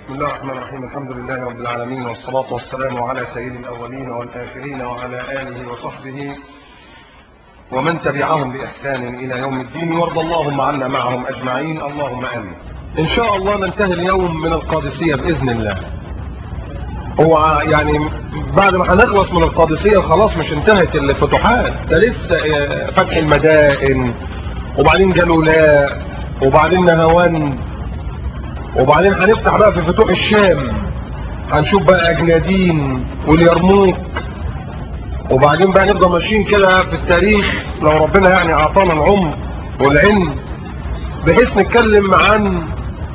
بسم الله الرحمن الرحيم الحمد لله رب العالمين والصلاة والسلام على سيد الأولين والآخرين وعلى آله وصحبه ومن تبعهم بإحسان إلى يوم الدين وارض اللهم عنا معهم أجمعين اللهم آمين إن شاء الله ننتهي اليوم من القادسية بإذن الله هو يعني بعد ما هنخلص من القادسية خلاص مش انتهت الفتوحات ده لسه آه، فتح المدائن وبعدين جلولاء وبعدين نهاوند وبعدين هنفتح بقى في فتوح الشام هنشوف بقى اجنادين واليرموك وبعدين بقى نفضل ماشيين كده في التاريخ لو ربنا يعني اعطانا العمر والعلم بحيث نتكلم عن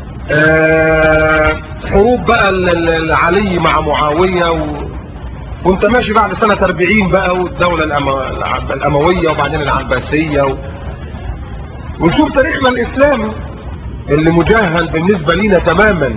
آه، حروب بقى ال- ال- العلي مع معاوية و... وانت ماشي بعد سنة 40 بقى والدولة الأمو... العب- الأموية وبعدين العباسية و... ونشوف تاريخنا الإسلامي اللي مجهل بالنسبة لينا تماما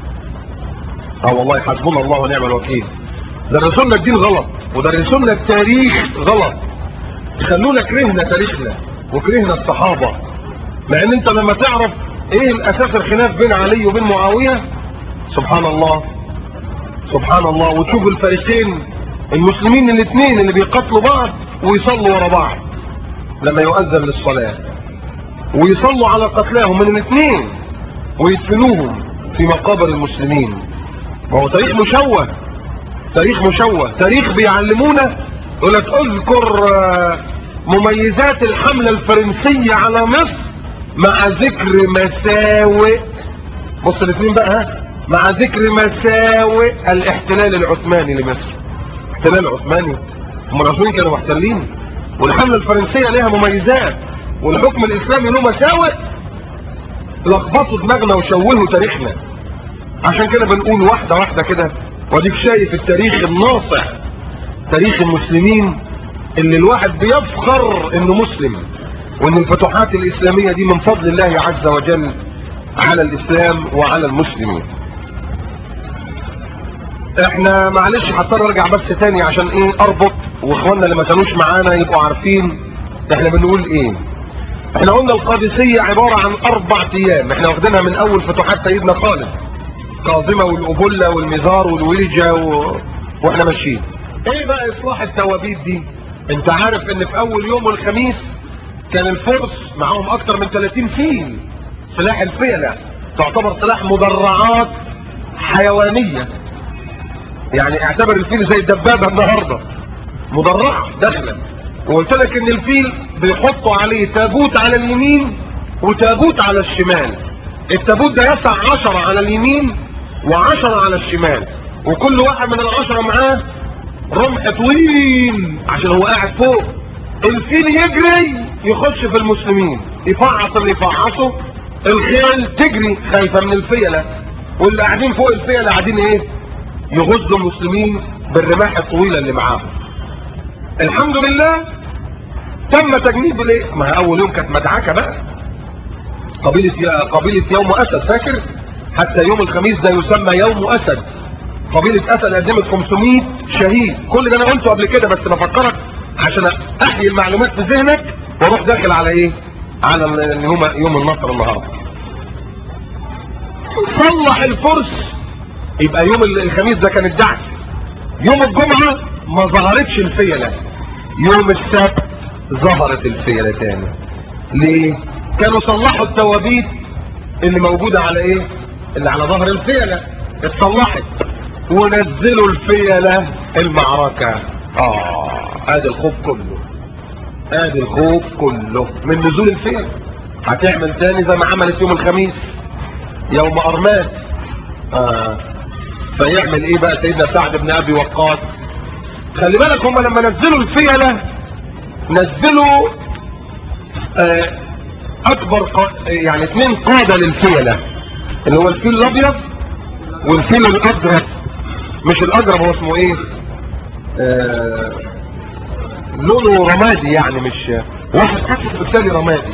اه والله حسبنا الله ونعم الوكيل درسونا الدين غلط ودرسونا التاريخ غلط خلونا كرهنا تاريخنا وكرهنا الصحابة لان انت لما تعرف ايه الاساس الخلاف بين علي وبين معاوية سبحان الله سبحان الله وتشوف الفريقين المسلمين الاثنين اللي بيقاتلوا بعض ويصلوا ورا بعض لما يؤذن للصلاه ويصلوا على قتلاهم من الاثنين ويدفنوهم في مقابر المسلمين وهو تاريخ مشوه تاريخ مشوه تاريخ بيعلمونا يقول لك اذكر آه، مميزات الحملة الفرنسية على مصر مع ذكر مساوئ بص الاثنين بقى ها مع ذكر مساوئ الاحتلال العثماني لمصر احتلال عثماني هم العثمانيين كانوا محتلين والحملة الفرنسية لها مميزات والحكم الاسلامي له مساوئ لخبطوا دماغنا وشوهوا تاريخنا عشان كده بنقول واحدة واحدة كده واديك شايف التاريخ الناصع تاريخ المسلمين اللي الواحد بيفخر انه مسلم وان الفتوحات الاسلامية دي من فضل الله عز وجل على الاسلام وعلى المسلمين احنا معلش هضطر ارجع بس تاني عشان ايه اربط واخواننا اللي ما كانوش معانا يبقوا عارفين احنا بنقول ايه احنا قلنا القادسية عبارة عن اربع ايام احنا واخدينها من اول فتوحات سيدنا خالد كاظمة والقبلة والمزار والولجة و... واحنا ماشيين ايه بقى اصلاح التوابيت دي انت عارف ان في اول يوم الخميس كان الفرس معاهم اكتر من 30 فيل سلاح الفيلة تعتبر سلاح مدرعات حيوانية يعني اعتبر الفيل زي الدبابة النهاردة مدرعة داخلا وقلت لك ان الفيل بيحطوا عليه تابوت على اليمين وتابوت على الشمال التابوت ده يسع عشرة على اليمين وعشرة على الشمال وكل واحد من العشرة معاه رمح طويل عشان هو قاعد فوق الفيل يجري يخش في المسلمين يفعص اللي يفعصه الخيل تجري خايفة من الفيلة واللي قاعدين فوق الفيلة قاعدين ايه يغزوا المسلمين بالرماح الطويلة اللي معاهم الحمد لله تم تجنيب الايه ما هي اول يوم كانت مدعكه بقى قبيله يا قبيله يوم اسد فاكر حتى يوم الخميس ده يسمى يوم اسد قبيله اسد قدمت 500 شهيد كل ده انا قلته قبل كده بس بفكرك عشان احيي المعلومات في ذهنك واروح داخل على ايه على ال- ان هما يوم النصر النهارده صلح الفرس يبقى يوم ال- الخميس ده كان الدعك يوم الجمعة ما ظهرتش الفيلة يوم السبت ظهرت الفيلة تاني ليه كانوا صلحوا التوابيت اللي موجودة على ايه اللي على ظهر الفيلة اتصلحت ونزلوا الفيلة المعركة اه ادي الخوف كله ادي الخوف كله من نزول الفيلة هتعمل تاني زي ما عملت يوم الخميس يوم ارماد آه. فيعمل ايه بقى سيدنا سعد بن ابي وقاص خلي بالك هم لما نزلوا الفيلة نزلوا آه اكبر قا... يعني اثنين قادة للفيلة اللي هو الفيل الابيض والفيل الاجرب مش الاجرب هو اسمه ايه آه لونه رمادي يعني مش واحد اسود والثاني رمادي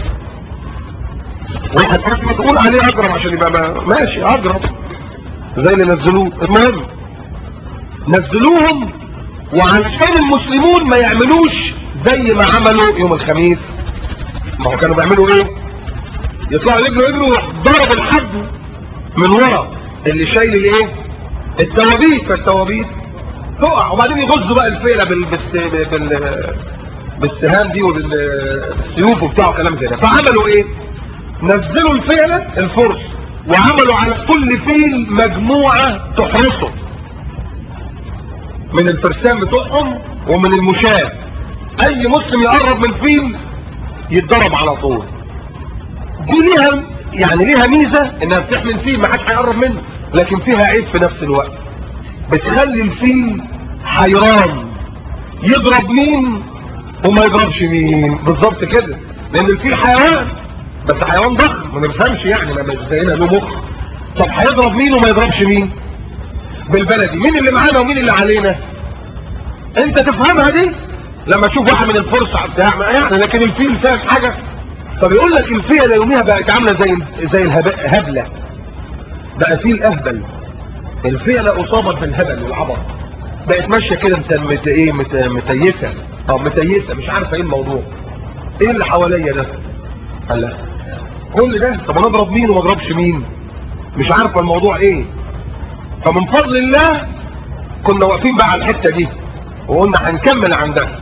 واحد اسود تقول عليه اجرب عشان يبقى ما... ماشي اجرب زي اللي نزلوه المهم نزلوهم وعلشان المسلمون ما يعملوش زي ما عملوا يوم الخميس ما هو كانوا بيعملوا ايه يطلعوا يجروا يجروا ويروح ضرب الحد من ورا اللي شايل الايه التوابيت فالتوابيت تقع وبعدين يغزوا بقى الفيله بال بال بال بالسهام دي وبالسيوف وبتاع كلام زي ده فعملوا ايه نزلوا الفيله الفرس وعملوا على كل فيل مجموعه تحرسه من الفرسان بتوعهم ومن المشاة اي مسلم يقرب من فيل يتضرب على طول دي ليها يعني ليها ميزة انها بتحمل فيل ما حدش هيقرب منه لكن فيها عيب في نفس الوقت بتخلي الفيل حيران يضرب مين وما يضربش مين بالظبط كده لان الفيل حيوان بس حيوان ضخم ما نفهمش يعني ما مش زينا له مخ طب هيضرب مين وما يضربش مين بالبلدي مين اللي معانا ومين اللي علينا انت تفهمها دي لما تشوف واحد من الفرس بتاع يعني لكن الفيل فاهم حاجه فبيقول لك الفيله يوميها بقت عامله زي زي الهبله بقى فيل اهبل الفيله اصابت بالهبل والعبط بقت ماشيه كده انت مت ايه مت متيسه اه متيسه مش عارفه ايه الموضوع ايه اللي حواليا ده قال لا كل ده طب انا اضرب مين وما اضربش مين مش عارفه الموضوع ايه فمن فضل الله كنا واقفين بقى على الحته دي وقلنا هنكمل عندها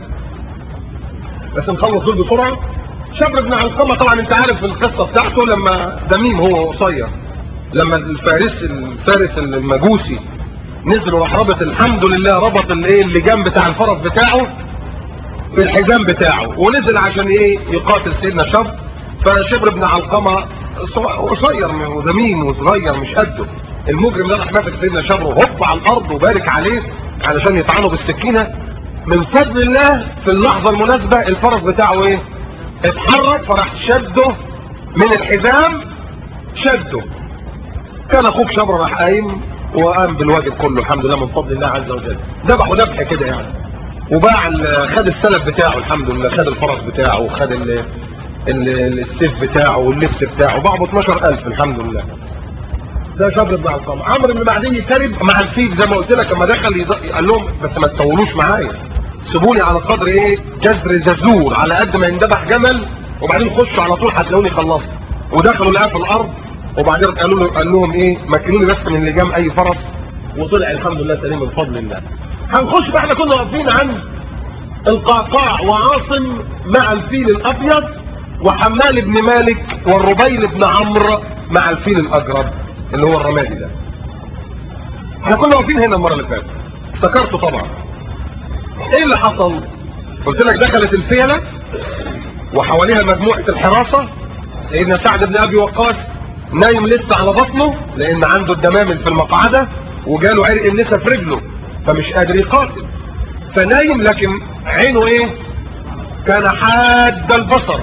بس نخلص دول بسرعه شبر بن علقمه طبعا انت عارف القصه بتاعته لما دميم هو قصير لما الفارس الفارس المجوسي نزل وراح ربط الحمد لله ربط الايه اللجام بتاع الفرس بتاعه في الحزام بتاعه ونزل عشان ايه يقاتل سيدنا شبر فشبر بن علقمه قصير وذميم وصغير مش قده المجرم ده راح ماسك سيدنا شبر وهوب على الارض وبارك عليه علشان يطعنه بالسكينه من فضل الله في اللحظه المناسبه الفرس بتاعه ايه اتحرك فراح شده من الحزام شده كان اخوك شبر راح قايم وقام بالواجب كله الحمد لله من فضل الله عز وجل ذبحه ذبح كده يعني وباع خد السلف بتاعه الحمد لله خد الفرس بتاعه وخد ال ال السيف بتاعه واللبس بتاعه باعه ب 12000 الحمد لله ده شبر بن علقمه عمرو بن بعدين يترب مع الفيل زي ما قلت لك لما دخل قال لهم بس ما تطولوش معايا سيبوني على قدر ايه جزر ززور على قد ما يندبح جمل وبعدين خشوا على طول هتلاقوني خلصت ودخلوا لقاه في الارض وبعدين قالوا له قال لهم ايه مكنوني بس من لجام اي فرس وطلع الحمد لله سليم من فضل الله هنخش بقى احنا كنا واقفين عند القعقاع وعاصم مع الفيل الابيض وحمال بن مالك والربيل بن عمرو مع الفيل الاجرب اللي هو الرمادي ده احنا كنا واقفين هنا المره اللي فاتت افتكرته طبعا ايه اللي حصل قلت لك دخلت الفيله وحواليها مجموعه الحراسه سيدنا سعد بن ابي وقاص نايم لسه على بطنه لان عنده الدمامل في المقعده وجاله عرق النسا في رجله فمش قادر يقاتل فنايم لكن عينه ايه كان حاد البصر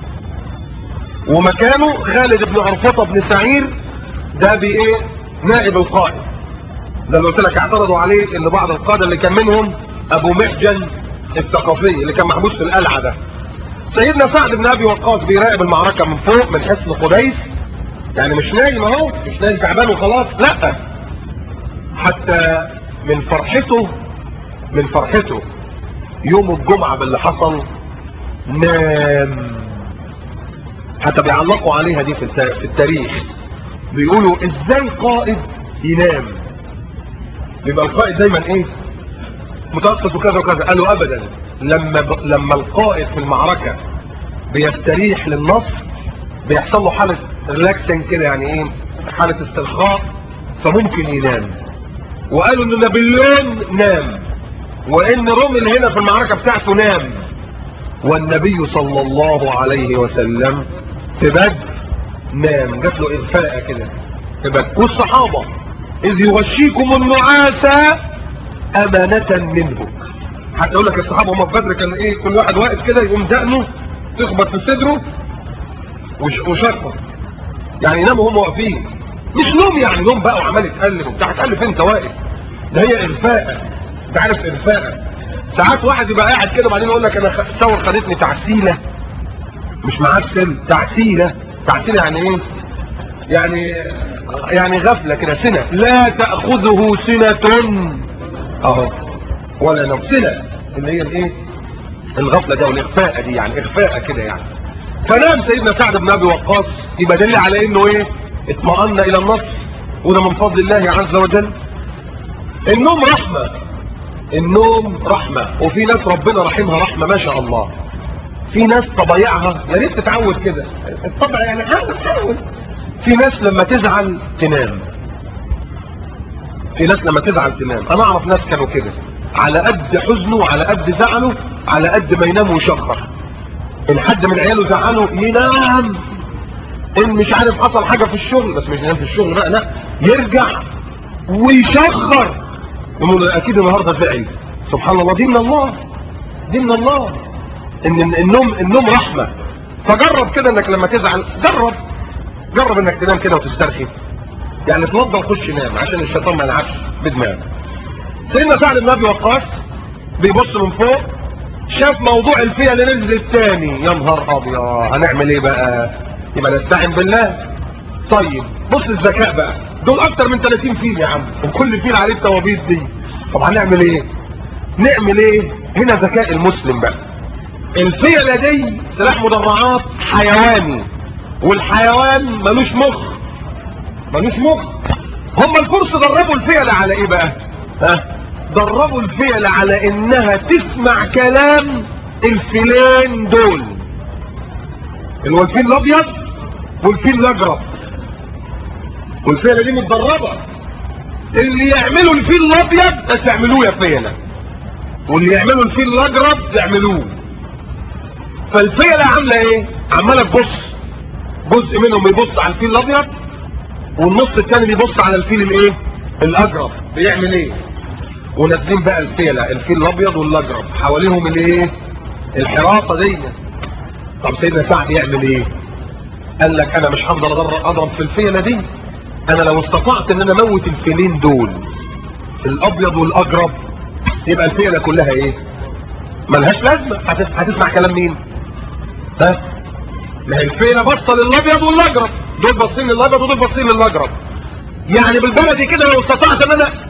ومكانه خالد بن عرفطه بن سعير ده بايه نائب القائد ده اللي قلت لك اعترضوا عليه ان بعض القاده اللي كان منهم ابو محجن الثقفي اللي كان محبوس في القلعه ده سيدنا سعد بن ابي وقاص بيراقب المعركه من فوق من حصن قديس يعني مش نايم اهو مش نايم تعبان وخلاص لا حتى من فرحته من فرحته يوم الجمعه باللي حصل نام حتى بيعلقوا عليها دي في التاريخ بيقولوا ازاي قائد ينام يبقى القائد دايما ايه متوسط وكذا وكذا قالوا ابدا لما ب... لما القائد في المعركة بيستريح للنصر بيحصل له حالة ريلاكسنج كده يعني ايه حالة استرخاء فممكن ينام وقالوا ان نابليون نام وان رومل هنا في المعركة بتاعته نام والنبي صلى الله عليه وسلم في بدر نام جات له اغفاء كده في بدر والصحابة اذ يغشيكم النعاس امانة منه حتى يقول لك الصحابة هم في بدر كان ايه كل واحد واقف كده يقوم دقنه تخبط في صدره وشرطة يعني يناموا هم واقفين مش نوم يعني نوم بقى وعمال يتقلب وبتاع تقلب انت واقف ده هي اغفاء انت عارف اغفاء ساعات واحد يبقى قاعد كده وبعدين يقول لك انا ثور خدتني تعسيله مش معسل تعسيله تعسيله يعني ايه يعني يعني غفله كده سنه لا تاخذه سنه اهو ولا نوم سنه اللي هي الايه الغفله ده والاخفاء دي يعني اخفاء كده يعني فنام سيدنا سعد بن ابي وقاص يبقى دل على انه ايه اطمأن الى النصر وده من فضل الله عز وجل النوم رحمة النوم رحمة وفي ناس ربنا رحمها رحمة ما شاء الله في ناس طبيعها يا ريت تتعود كده الطبع يعني حاول حاول في ناس لما تزعل تنام في ناس لما تزعل تنام انا اعرف ناس كانوا كده على قد حزنه وعلى قد زعله على قد ما ينام ويشخر ان حد من عياله زعله ينام ان مش عارف حصل حاجة في الشغل بس مش ينام في الشغل بقى لا يرجع ويشخر يقول اكيد النهارده زعل سبحان الله دي من الله دي من الله ان النوم النوم رحمة فجرب كده انك لما تزعل جرب جرب انك تنام كده وتسترخي يعني اتوضى وخش نام عشان الشيطان ما يلعبش بدماغك سيدنا سعد بن ابي وقاص بيبص من فوق شاف موضوع الفيله اللي نزلت تاني يا نهار ابيض هنعمل ايه بقى يبقى نستعين بالله طيب بص الذكاء بقى دول اكتر من 30 فيل يا عم وكل فيل عليه التوابيت دي طب هنعمل ايه نعمل ايه هنا ذكاء المسلم بقى الفيله دي سلاح مدرعات حيواني والحيوان ملوش مخ ملوش مخ هم الفرس دربوا الفيله على ايه بقى ها دربوا الفيله على انها تسمع كلام الفيلين دول اللي هو الفيل الابيض والفيل الاجرب والفيله دي متدربه اللي يعملوا الفيل الابيض بس يعملوه يا فيله واللي يعملوا الفيل الاجرب يعملوه فالفيله عامله ايه عماله تبص جزء منهم بيبص على الفيل الابيض والنص الثاني بيبص على الفيل الايه الاجرب بيعمل ايه ونازلين بقى الفيله الفيل الابيض والاجرب حواليهم الايه الحراسه دي طب سيدنا سعد يعمل ايه قال لك انا مش هفضل اضرب اضرب في الفيله دي انا لو استطعت ان انا اموت الفيلين دول الابيض والاجرب يبقى الفيله كلها ايه ملهاش لازمه هتس- هتسمع كلام مين ها ما هي الفيله باصه للابيض والاجرب دول باصين للابيض ودول باصين للاجرب يعني بالبلدي كده لو استطعت ان انا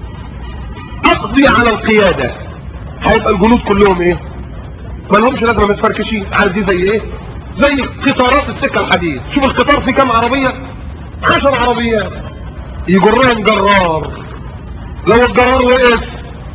اقضي على القياده هيبقى الجنود كلهم ايه ما لهمش لازمه متفركشين عارف دي زي ايه زي قطارات السكه الحديد شوف القطار فيه كام عربيه عشر عربيات يجرهم جرار لو الجرار وقف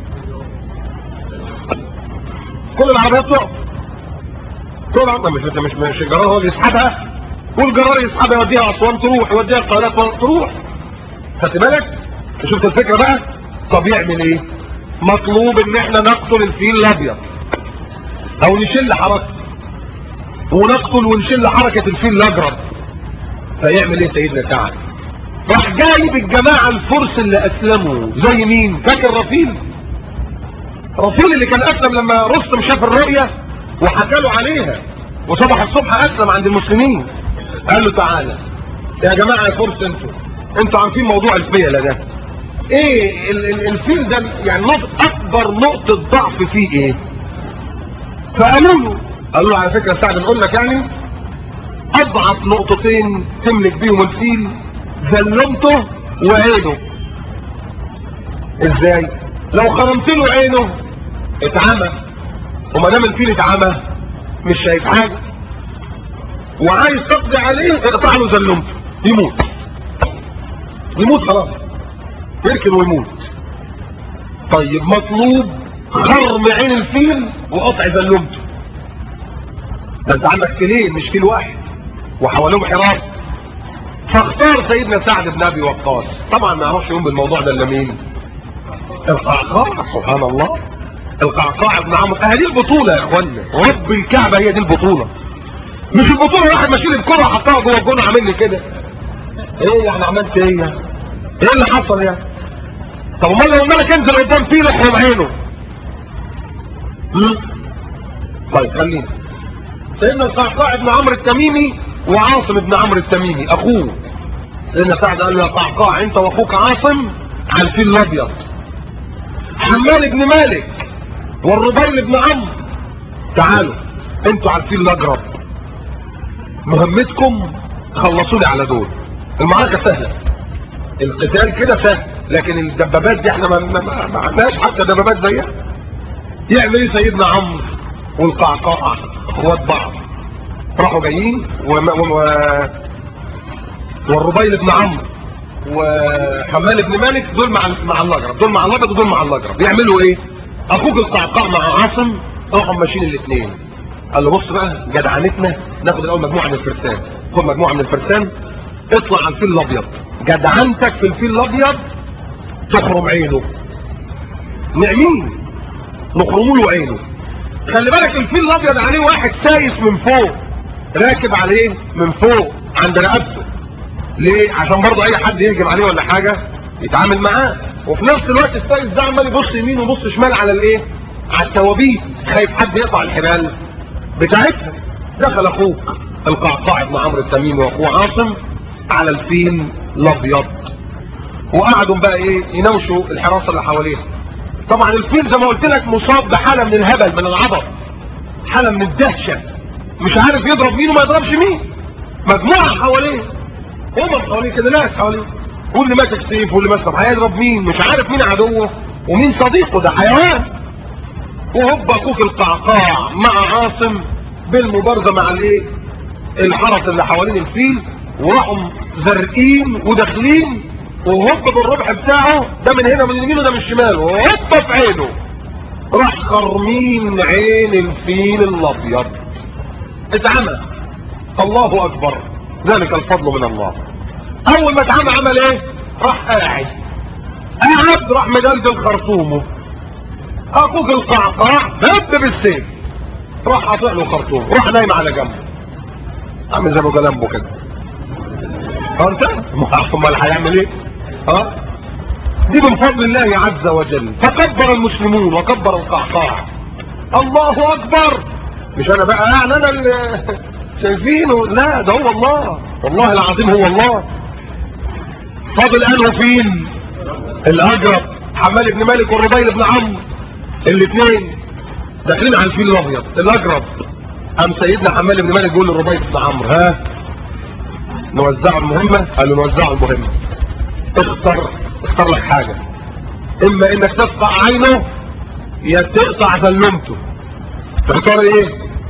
كل العربيات تقف كل العربيات مش مش مش الجرار هو اللي يسحبها والجرار يسحبها يوديها اسوان تروح يوديها القاهره تروح خدت بالك شفت الفكره بقى طب يعمل ايه مطلوب ان احنا نقتل الفيل الابيض او نشل حركته ونقتل ونشل حركه الفيل الاجرب فيعمل ايه سيدنا سعد راح جايب الجماعه الفرس اللي اسلموا زي مين فاكر رفيل رفيل اللي كان اسلم لما رستم شاف الرؤيه وحكى له عليها وصبح الصبح اسلم عند المسلمين قال له تعالى يا جماعه يا فرس انتوا انتوا عارفين موضوع الفيله ده ايه ال- ال- الفيل ده يعني نقطة اكبر نقطة ضعف فيه ايه فقالوا له قالوا له على فكرة سعد نقول لك يعني اضعف نقطتين تملك بيهم الفيل ذلمته وعينه ازاي لو خرمت له عينه اتعمى وما دام الفيل اتعمى مش شايف حاجة وعايز تقضي عليه اقطع له ذلمته يموت يموت خلاص يركن ويموت طيب مطلوب خرم عين الفيل وقطع ذلمته ده انت عندك فيلين مش فيل واحد وحواليهم حراسه فاختار سيدنا سعد بن ابي وقاص طبعا ما يعرفش يقوم بالموضوع ده الا مين القعقاع سبحان الله القعقاع ابن عمرو اهي دي البطوله يا اخوانا رب الكعبه هي دي البطوله مش البطوله واحد ماشي لي الكره حطها جوه الجون عامل لي كده ايه يعني عملت ايه يعني ايه اللي حصل يعني طب امال لو الملك انزل قدام فيل احرم عينه هم؟ طيب خلينا سيدنا القعقاع ابن عمرو التميمي وعاصم ابن عمرو التميمي اخوه سيدنا سعد قال له يا قعقاع انت واخوك عاصم على الفيل الابيض حمال بن مالك والربيل بن عمرو تعالوا انتوا على الفيل الاجرب مهمتكم خلصوني على دول المعركه سهله القتال كده سهل لكن الدبابات دي احنا ما, ما, ما, ما عندناش حتى دبابات زيها يعمل ايه سيدنا عمرو والقعقاع اخوات بعض راحوا جايين و... و... و... والربيل بن عمرو وحمال بن مالك دول مع مع الاجرب دول مع الاجرب ودول مع الاجرب يعملوا ايه اخوك القعقاع مع عاصم راحوا ماشيين الاثنين قال له بص بقى جدعنتنا ناخد الاول مجموعه من الفرسان خد مجموعه من الفرسان اطلع على الفيل الابيض جدعنتك في الفيل الابيض تخرم عينه نعمين نخرموا له عينه خلي بالك الفيل الابيض عليه واحد سايس من فوق راكب عليه من فوق عند رقبته ليه عشان برضه اي حد يهجم عليه ولا حاجه يتعامل معاه وفي نفس الوقت السايس ده عمال يبص يمين ويبص شمال على الايه على التوابيت خايف حد يقطع الحبال بتاعتها دخل اخوك القعقاع بن عمرو التميمي واخوه عاصم على الفيل الابيض وقعدوا بقى ايه يناوشوا الحراسه اللي حواليه طبعا الفيل زي ما قلت لك مصاب بحاله من الهبل من العبط حاله من الدهشه مش عارف يضرب مين وما يضربش مين مجموعه حواليه هم حواليه كده ناس حواليه واللي ماسك سيف واللي ماسك هيضرب مين مش عارف مين عدوه ومين صديقه ده حيوان وهوب اخوك القعقاع مع عاصم بالمبارزه مع الايه الحرس اللي حوالين الفيل وراحوا زرقين وداخلين وهوب بالربع بتاعه ده من هنا من اليمين وده من الشمال وهوب في عينه راح خرمين عين الفيل الابيض اتعمى الله اكبر ذلك الفضل من الله اول ما اتعمى عمل ايه راح قاعد قاعد راح مجلجل خرطومه اخوك القعقاع دب بالسيف راح قاطع له خرطوم راح نايم على جنبه عامل زي ابو جلامبو كده ها انت امال هيعمل ايه ها دي من فضل الله عز وجل فكبر المسلمون وكبر القعقاع الله اكبر مش انا بقى يعني انا اللي شايفينه لا ده هو الله والله العظيم هو الله فاضل انه فين الاجرب حمال بن مالك والربيل بن عمرو الاثنين داخلين على الفيل الابيض الاجرب قام سيدنا حمال بن مالك بيقول للربيع بن عمرو ها نوزعه المهمه قال له نوزعه المهمه اختر اختار لك حاجه اما انك تقطع عينه يا تقطع زلمته تختار ايه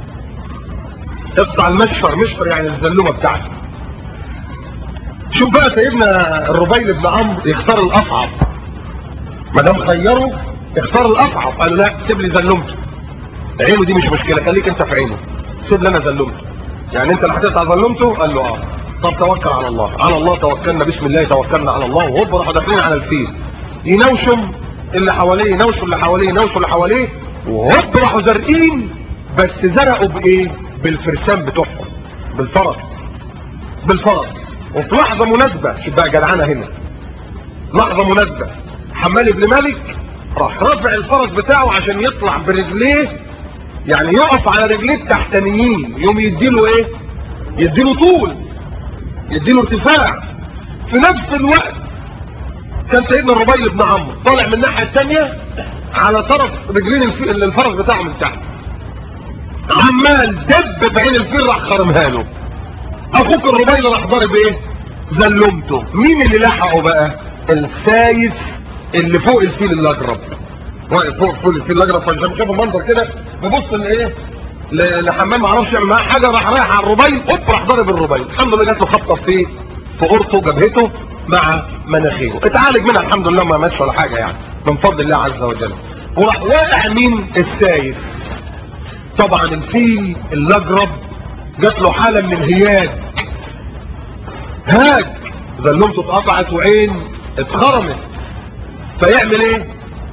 اقطع المشفر مشفر يعني الزلومه بتاعته شوف بقى سيدنا الربيل بن عمرو يختار الاصعب ما دام خيره اختار الاصعب قال له لا سيب لي زلمته عينه دي مش مشكله خليك انت في عينه سيب لي انا زلمته يعني انت اللي هتقطع زلمته قال له اه طب توكل على الله على الله توكلنا بسم الله توكلنا على الله وهوب راحوا داخلين على الفيل ينوشم اللي حواليه ينوشوا اللي حواليه ينوشوا اللي حواليه وهوب راحوا زارقين بس زرقوا بايه بالفرسان بتوعهم بالفرس بالفرس وفي لحظه مناسبه شوف بقى جدعانه هنا لحظه مناسبه حمال بن مالك راح رافع الفرس بتاعه عشان يطلع برجليه يعني يقف على رجليه التحتانيين يوم يديله ايه يديله طول يديله ارتفاع في نفس الوقت كان سيدنا الربيع بن عمرو طالع من الناحيه الثانيه على طرف رجلين الف- الفرس بتاعه من تحت عمال دب بعين الفيل راح خرمها له اخوك الربيع راح ضارب ايه زلمته مين اللي لحقه بقى السايس اللي فوق الفيل الاجرب واقف فوق فوق الفيل الاجرب فانت شايف المنظر كده ببص لايه ل- لحمام ما اعرفش يعمل معاه حاجه راح رايح على الربيع هوب راح ضارب الربيع الحمد لله جات له خبطه في في قرطه جبهته مع مناخيره اتعالج منها الحمد لله ما ماتش ولا حاجه يعني من فضل الله عز وجل وراح واقع مين السايس طبعا الفيل الاجرب جات له حاله من الهياج هاج زلمته اتقطعت وعين اتخرمت فيعمل ايه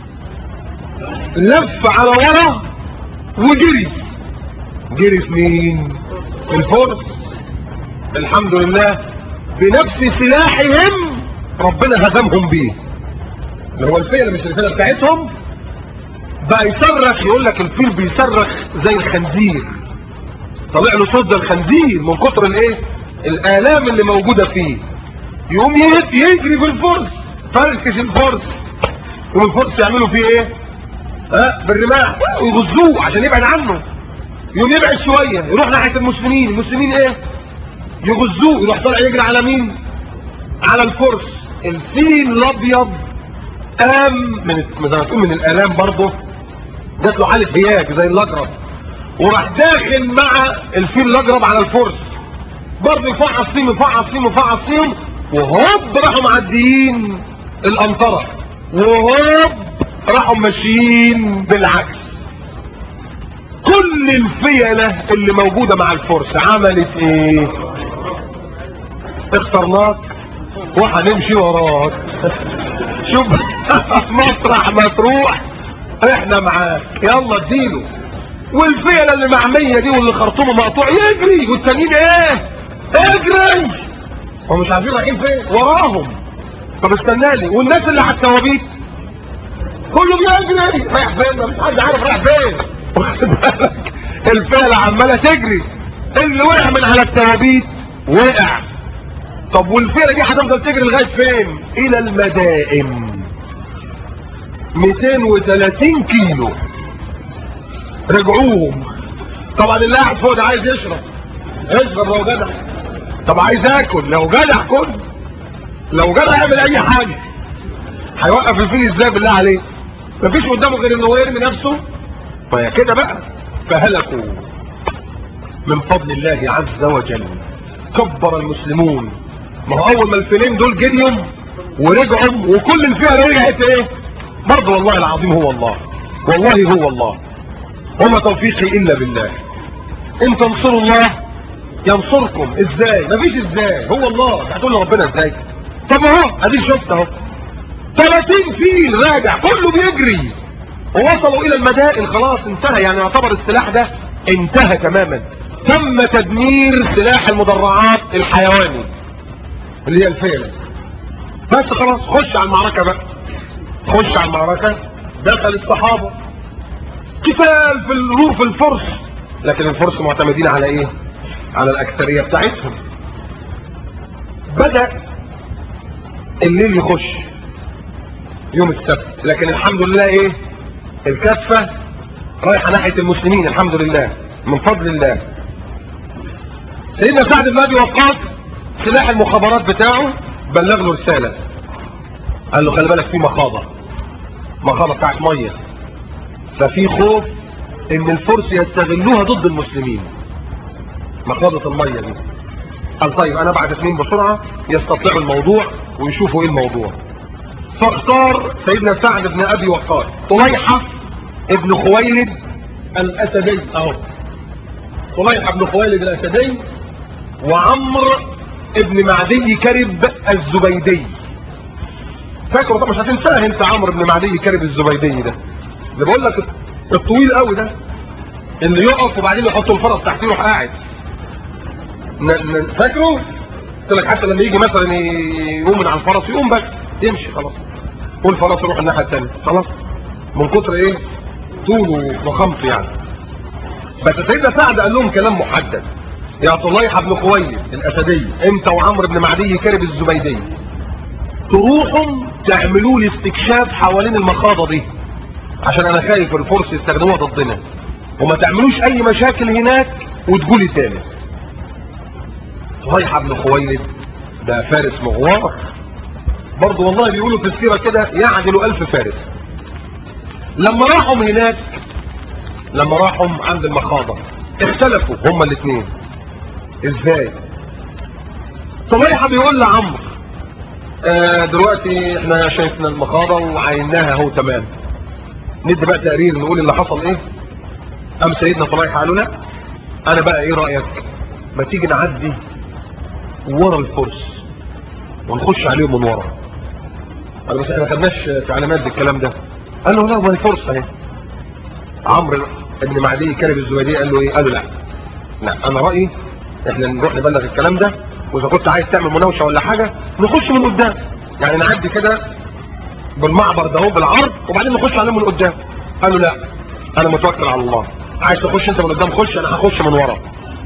لف على ورا وجري جري في مين الفرس الحمد لله بنفس سلاحهم ربنا هزمهم بيه اللي هو الفيل مش الفيله بتاعتهم بقى يصرخ يقول لك الفيل بيصرخ زي الخنزير طلع له صوت زي الخنزير من كتر الايه الالام اللي موجوده فيه يقوم يهد يجري في الفرس فركش الفرس والفرس يعملوا فيه ايه ها بالرماح ويغزوه عشان يبعد عنه يقوم يبعد شويه يروح ناحيه المسلمين المسلمين ايه يغزوه يروح طالع يجري على مين على الفرس الفيل الابيض قام من زي ما تقول من الالام برضه جات له حاله هياج زي الاجرب وراح داخل مع الفيل الاجرب على الفرس برضه يفعص فيهم يفعص فيهم يفعص فيهم وهوب راحوا معديين القنطرة وهوب راحوا ماشيين بالعكس كل الفيلة اللي موجودة مع الفرس عملت ايه اخترناك وهنمشي وراك شوف مطرح ما تروح احنا معاك يلا اديله والفيلة اللي معمية دي واللي خرطومه مقطوع يجري والتانيين ايه اجري هم مش عارفين رايحين فين وراهم طب استناني والناس اللي على التوابيت كله بيجري رايح فين مش حد عارف رايح فين واخد بالك الفيلة عمالة تجري اللي وقع من على التوابيت وقع طب والفيلة دي هتفضل تجري لغاية فين الى المدائن 230 كيلو رجعوهم طبعا اللي قاعد فوق ده عايز يشرب اشرب لو جدع طب عايز اكل لو جدع كل لو جدع يعمل اي حاجه هيوقف الفيل ازاي بالله عليه مفيش قدامه غير انه يرمي نفسه فهي كده بقى فهلكوا من فضل الله عز وجل كبر المسلمون ما هو اول ما الفيلين دول جريهم ورجعوا وكل الفئه رجعت ايه برضه والله العظيم هو الله والله هو الله وما توفيقي الا بالله ان تنصروا الله ينصركم ازاي مفيش ازاي هو الله هتقول لربنا ازاي طب اهو ادي شفت اهو 30 فيل راجع كله بيجري ووصلوا الى المدائن خلاص انتهى يعني يعتبر السلاح ده انتهى تماما تم تدمير سلاح المدرعات الحيواني اللي هي الفيلة بس خلاص خش على المعركة بقى خش على المعركة دخل الصحابة قتال في الروف الفرس لكن الفرس معتمدين على ايه على الاكثرية بتاعتهم بدأ الليل يخش يوم السبت لكن الحمد لله ايه الكفة رايحة ناحية المسلمين الحمد لله من فضل الله سيدنا سعد بن ابي وقاص سلاح المخابرات بتاعه بلغ له رسالة قال له خلي بالك في مخاضة مخاضة بتاعت مية ففي خوف ان الفرس يستغلوها ضد المسلمين مخاضة المية دي قال طيب انا بعد اثنين بسرعة يستطيعوا الموضوع ويشوفوا ايه الموضوع فاختار سيدنا سعد بن ابي وقاص طليحة ابن خويلد الاسدي اهو طليحة بن خويلد الاسدي وعمرو ابن معدي كرب الزبيدي فاكره طبعا مش هتنساه انت عمرو بن معدي كرب الزبيدي ده اللي بقول لك الطويل قوي ده اللي يقف وبعدين يحطوا الفرس تحتيه يروح قاعد ن- ن- فاكره قلت لك حتى لما يجي مثلا يقوم من على الفرس يقوم بس يمشي خلاص والفرس يروح الناحيه الثانيه خلاص من كتر ايه طوله وخمسه يعني بس سيدنا سعد قال لهم كلام محدد يا طليحة بن خويلد الاسدي انت وعمرو بن معدي كرب الزبيدي تروحوا تعملوا لي استكشاف حوالين المخاضة دي عشان انا خايف الفرس يستخدموها ضدنا وما تعملوش اي مشاكل هناك وتقولي تاني طليحة بن خويلد ده فارس مغوار برضه والله بيقولوا في السيرة كده يعدل الف فارس لما راحوا هناك لما راحوا عند المخاضة اختلفوا هما الاثنين ازاي طليحة بيقول لعمرو آه دلوقتي احنا شايفنا المخاضة وعيناها اهو تمام ندي بقى تقرير نقول اللي حصل ايه قام سيدنا طليحة قالوا لا انا بقى ايه رأيك ما تيجي نعدي ورا الفرس ونخش عليهم من ورا قال بس احنا ما خدناش تعليمات بالكلام ده قال له لا ما الفرس اهي عمرو ابن معدي كلب الزبيدي قال له ايه قال له لا لا انا رايي احنا نروح نبلغ الكلام ده واذا كنت عايز تعمل مناوشه ولا حاجه نخش من قدام يعني نعدي كده بالمعبر ده اهو بالعرض وبعدين نخش عليهم من قدام قال له لا انا متوكل على الله عايز تخش انت من قدام خش انا هخش من ورا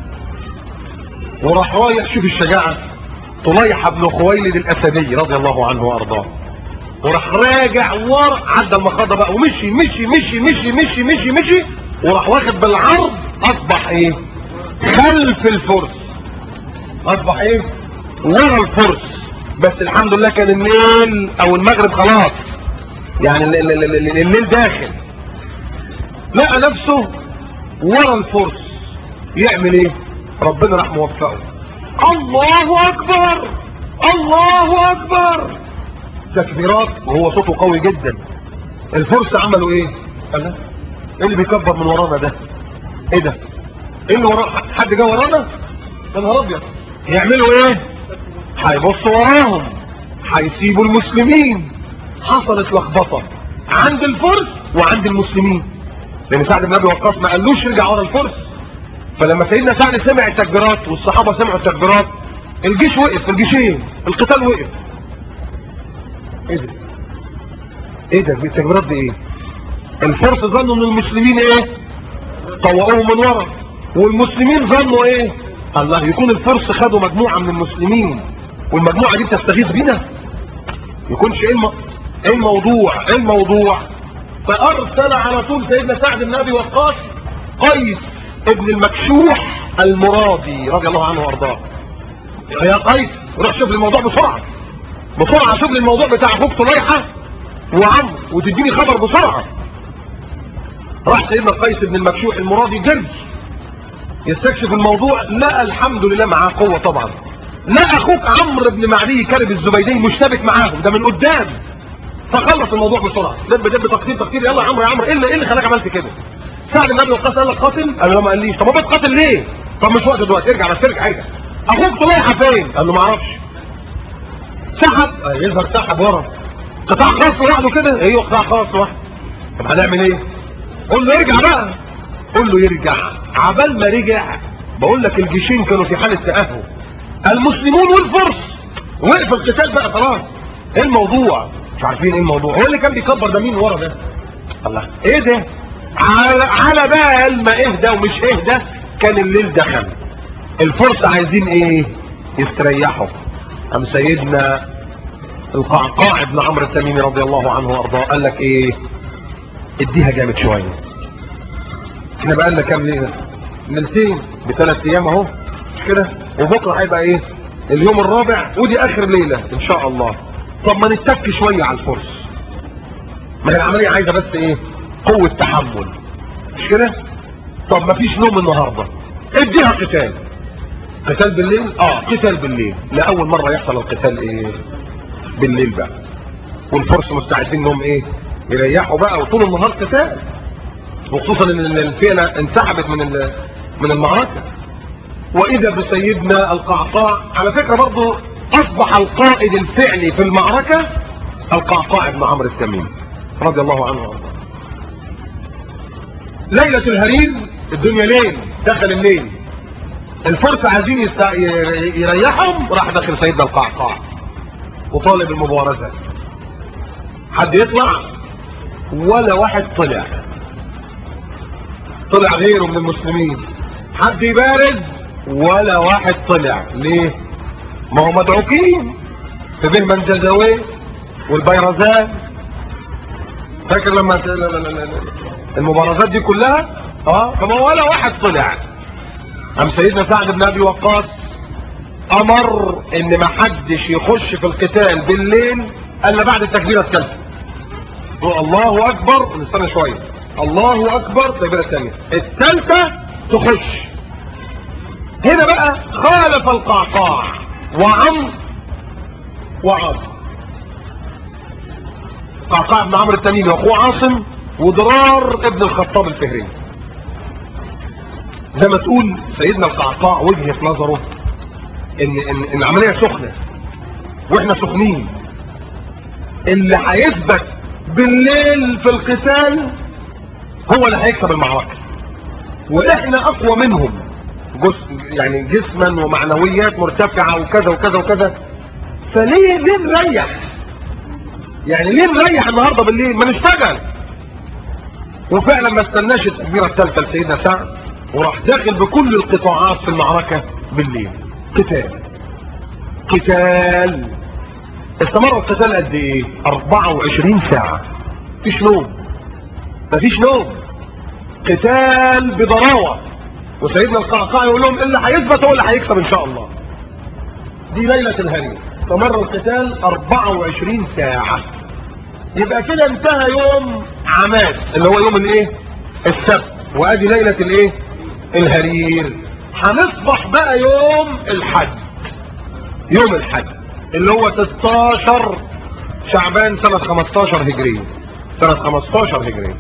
وراح رايح شوف الشجاعه طليحه بن خويلد الاسدي رضي الله عنه وارضاه وراح راجع ورا عدى المخاضه بقى ومشي مشي مشي مشي مشي مشي مشي وراح واخد بالعرض اصبح ايه خلف الفرس اصبح ايه ورا الفرس بس الحمد لله كان الليل او المغرب خلاص يعني ال- ال- ال- ال- الليل داخل لقى نفسه ورا الفرس يعمل ايه ربنا راح موفقه الله اكبر الله اكبر تكبيرات وهو صوته قوي جدا الفرس عملوا ايه قال لا ايه اللي بيكبر من ورانا ده ايه ده ايه اللي ورا حد جه ورانا يا نهار ابيض يعملوا ايه هيبصوا وراهم هيسيبوا المسلمين حصلت لخبطه عند الفرس وعند المسلمين لان سعد بن ابي وقاص ما قالوش ارجع ورا الفرس فلما سيدنا سعد سمع التكبيرات والصحابه سمعوا التكبيرات الجيش وقف الجيشين القتال وقف ايه ده ايه ده التكبيرات دي ايه الفرس ظنوا ان المسلمين ايه طوقوهم من ورا والمسلمين ظنوا ايه الله يكون الفرس خدوا مجموعة من المسلمين والمجموعة دي بتستغيث بينا يكونش ايه الم... ايه الموضوع ايه الموضوع فارسل على طول سيدنا سعد بن ابي وقاص قيس ابن المكشوح المرادي رضي الله عنه وارضاه يا قيس روح شوف لي الموضوع بسرعة بسرعة شوف لي الموضوع بتاع اخوك طليحة وعمرو وتديني خبر بسرعة راح سيدنا قيس بن المكشوح المرادي جري يستكشف الموضوع لقى الحمد لله معاه قوة طبعا لقى اخوك عمرو بن معدي كارب الزبيدي مشتبك معاهم ده من قدام فخلص الموضوع بسرعة دب دب تقتيل تقتيل يلا يا عمرو يا عمرو ايه اللي ايه اللي خلاك عملت كده سعد بن ابي وقاص قال لك قاتل قال له ما قاليش طب ما بتقاتل ليه طب مش وقت دلوقتي ارجع بس ارجع ارجع اخوك طليحه فين قال له ما اعرفش سحب آه، يظهر سحب ورا قطاع خاص لوحده كده ايوه قطاع خاص لوحده طب هنعمل ايه قول له ارجع بقى قول له يرجع عبال ما رجع بقول لك الجيشين كانوا في حالة تأهب المسلمون والفرس وقف القتال بقى خلاص ايه الموضوع مش عارفين ايه الموضوع هو اللي كان بيكبر ده مين ورا ده الله ايه ده على, على بال ما اهدى ومش اهدى كان الليل دخل الفرس عايزين ايه يستريحوا ام سيدنا القعقاع بن عمرو التميمي رضي الله عنه وارضاه قال لك ايه اديها جامد شويه احنا بقى لنا كام ليله ليلتين بثلاث ايام اهو مش كده وبكره هيبقى ايه اليوم الرابع ودي اخر ليله ان شاء الله طب ما نتك شويه على الفرس ما هي العمليه عايزه بس ايه قوه تحمل مش كده طب ما فيش نوم النهارده اديها قتال قتال بالليل اه قتال بالليل لاول مره يحصل القتال ايه بالليل بقى والفرس مستعدين انهم ايه يريحوا بقى وطول النهار قتال وخصوصا ان الفئه انسحبت من ال- من المعركه واذا بسيدنا القعقاع على فكره برضه اصبح القائد الفعلي في المعركه القعقاع بن عمرو التميمي رضي الله عنه وارضاه ليله الهرير الدنيا ليل دخل الليل الفرس عايزين يست... ي- يريحهم راح داخل سيدنا القعقاع وطالب المبارزه حد يطلع ولا واحد طلع طلع غيره من المسلمين حد يبارز ولا واحد طلع ليه ما هو مدعوكين في بهمن جزاوي والبيرزان فاكر لما ت- لا- لا- لا- لا- المبارزات دي كلها اه فما ولا واحد طلع ام سيدنا سعد بن ابي وقاص امر ان ما حدش يخش في القتال بالليل الا بعد التكبيره الثالثه هو الله اكبر نستنى شويه الله اكبر التكبيره الثانيه الثالثه تخش هنا بقى خالف القعقاع وعمرو وعاصم قعقاع بن عمرو التميمي واخوه عاصم وضرار ابن الخطاب الفهري زي ما تقول سيدنا القعقاع وجهة نظره ان ان ان العمليه سخنه واحنا سخنين اللي هيثبت بالليل في القتال هو اللي هيكسب المعركه واحنا اقوى منهم جس يعني جسما ومعنويات مرتفعه وكذا وكذا وكذا فليه ليه نريح يعني ليه نريح النهارده بالليل ما نشتغل وفعلا ما استناش التكبيره الثالثه لسيدنا سعد وراح داخل بكل القطاعات في المعركه بالليل قتال قتال استمر القتال قد ايه 24 ساعه مفيش نوم مفيش نوم قتال بضراوه وسيدنا القعقاع يقول لهم اللي هيثبت هو اللي هيكسب ان شاء الله دي ليله الهرير استمر القتال 24 ساعه يبقى كده انتهى يوم عماد اللي هو يوم الايه السبت وادي ليله الايه الهرير هنصبح بقى يوم الحد يوم الحد اللي هو 16 شعبان سنة 15 هجرية سنة 15 هجرية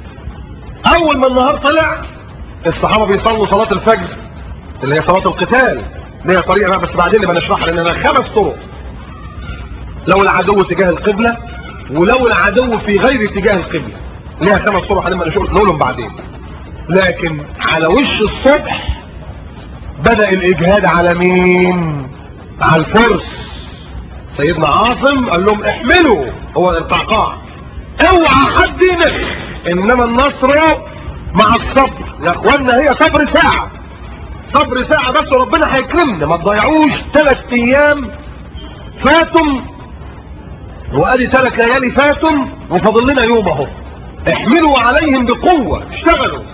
اول ما النهار طلع الصحابة بيصلوا صلاة الفجر اللي هي صلاة القتال اللي هي طريقة بقى بس بعدين اللي بنشرحها لان انا خمس طرق لو العدو تجاه القبلة ولو العدو في غير اتجاه القبلة ليها خمس طرق هنبقى نقولهم بعدين لكن على وش الصبح بدأ الاجهاد على مين على الفرس سيدنا عاصم قال لهم احملوا هو القعقاع اوعى حد ينخ انما النصر مع الصبر يا اخوانا هي صبر ساعة صبر ساعة بس ربنا هيكرمنا ما تضيعوش ثلاث ايام فاتم وادي ثلاث ليالي فاتم وفاضل لنا يوم اهو احملوا عليهم بقوة اشتغلوا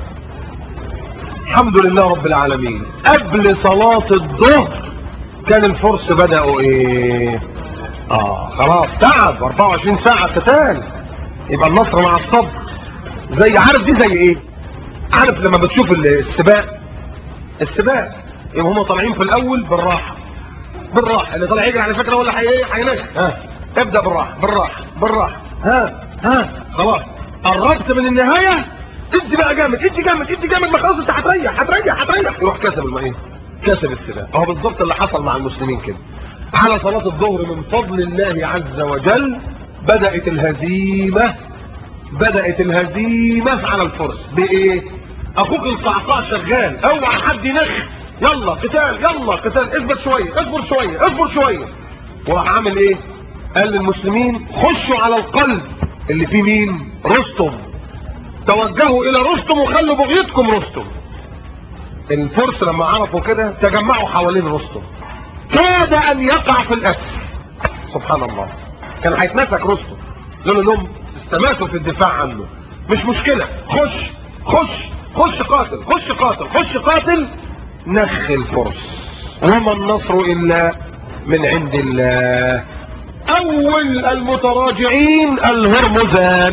الحمد لله رب العالمين قبل صلاة الظهر كان الفرس بدأوا ايه اه خلاص تعب 24 ساعة قتال يبقى النصر مع الصبر زي عارف دي زي ايه عارف لما بتشوف السباق السباق يبقى هم طالعين في الاول بالراحة بالراحة اللي طالع يجري على فكرة ولا هي هينجح ها ابدأ بالراحة بالراحة بالراحة ها ها خلاص قربت من النهاية ادي بقى جامد ادي جامد ادي جامد ما خلاص انت هتريح هتريح هتريح يروح كسب الماء كسب السباق اهو بالظبط اللي حصل مع المسلمين كده على صلاة الظهر من فضل الله عز وجل بدأت الهزيمة بدأت الهزيمة على الفرس بايه اخوك القعقاع شغال اوعى حد ينخ يلا قتال يلا قتال اثبت شوية اصبر شوية اصبر شوية وراح عامل ايه قال للمسلمين خشوا على القلب اللي فيه مين رستم توجهوا الى رستم وخلوا بغيتكم رستم الفرس لما عرفوا كده تجمعوا حوالين رستم كاد ان يقع في الاسر سبحان الله كان هيتمسك رستم لولا انهم استماتوا في الدفاع عنه مش مشكلة خش خش خش قاتل خش قاتل خش قاتل نخ الفرس وما النصر الا من عند الله اول المتراجعين الهرمزان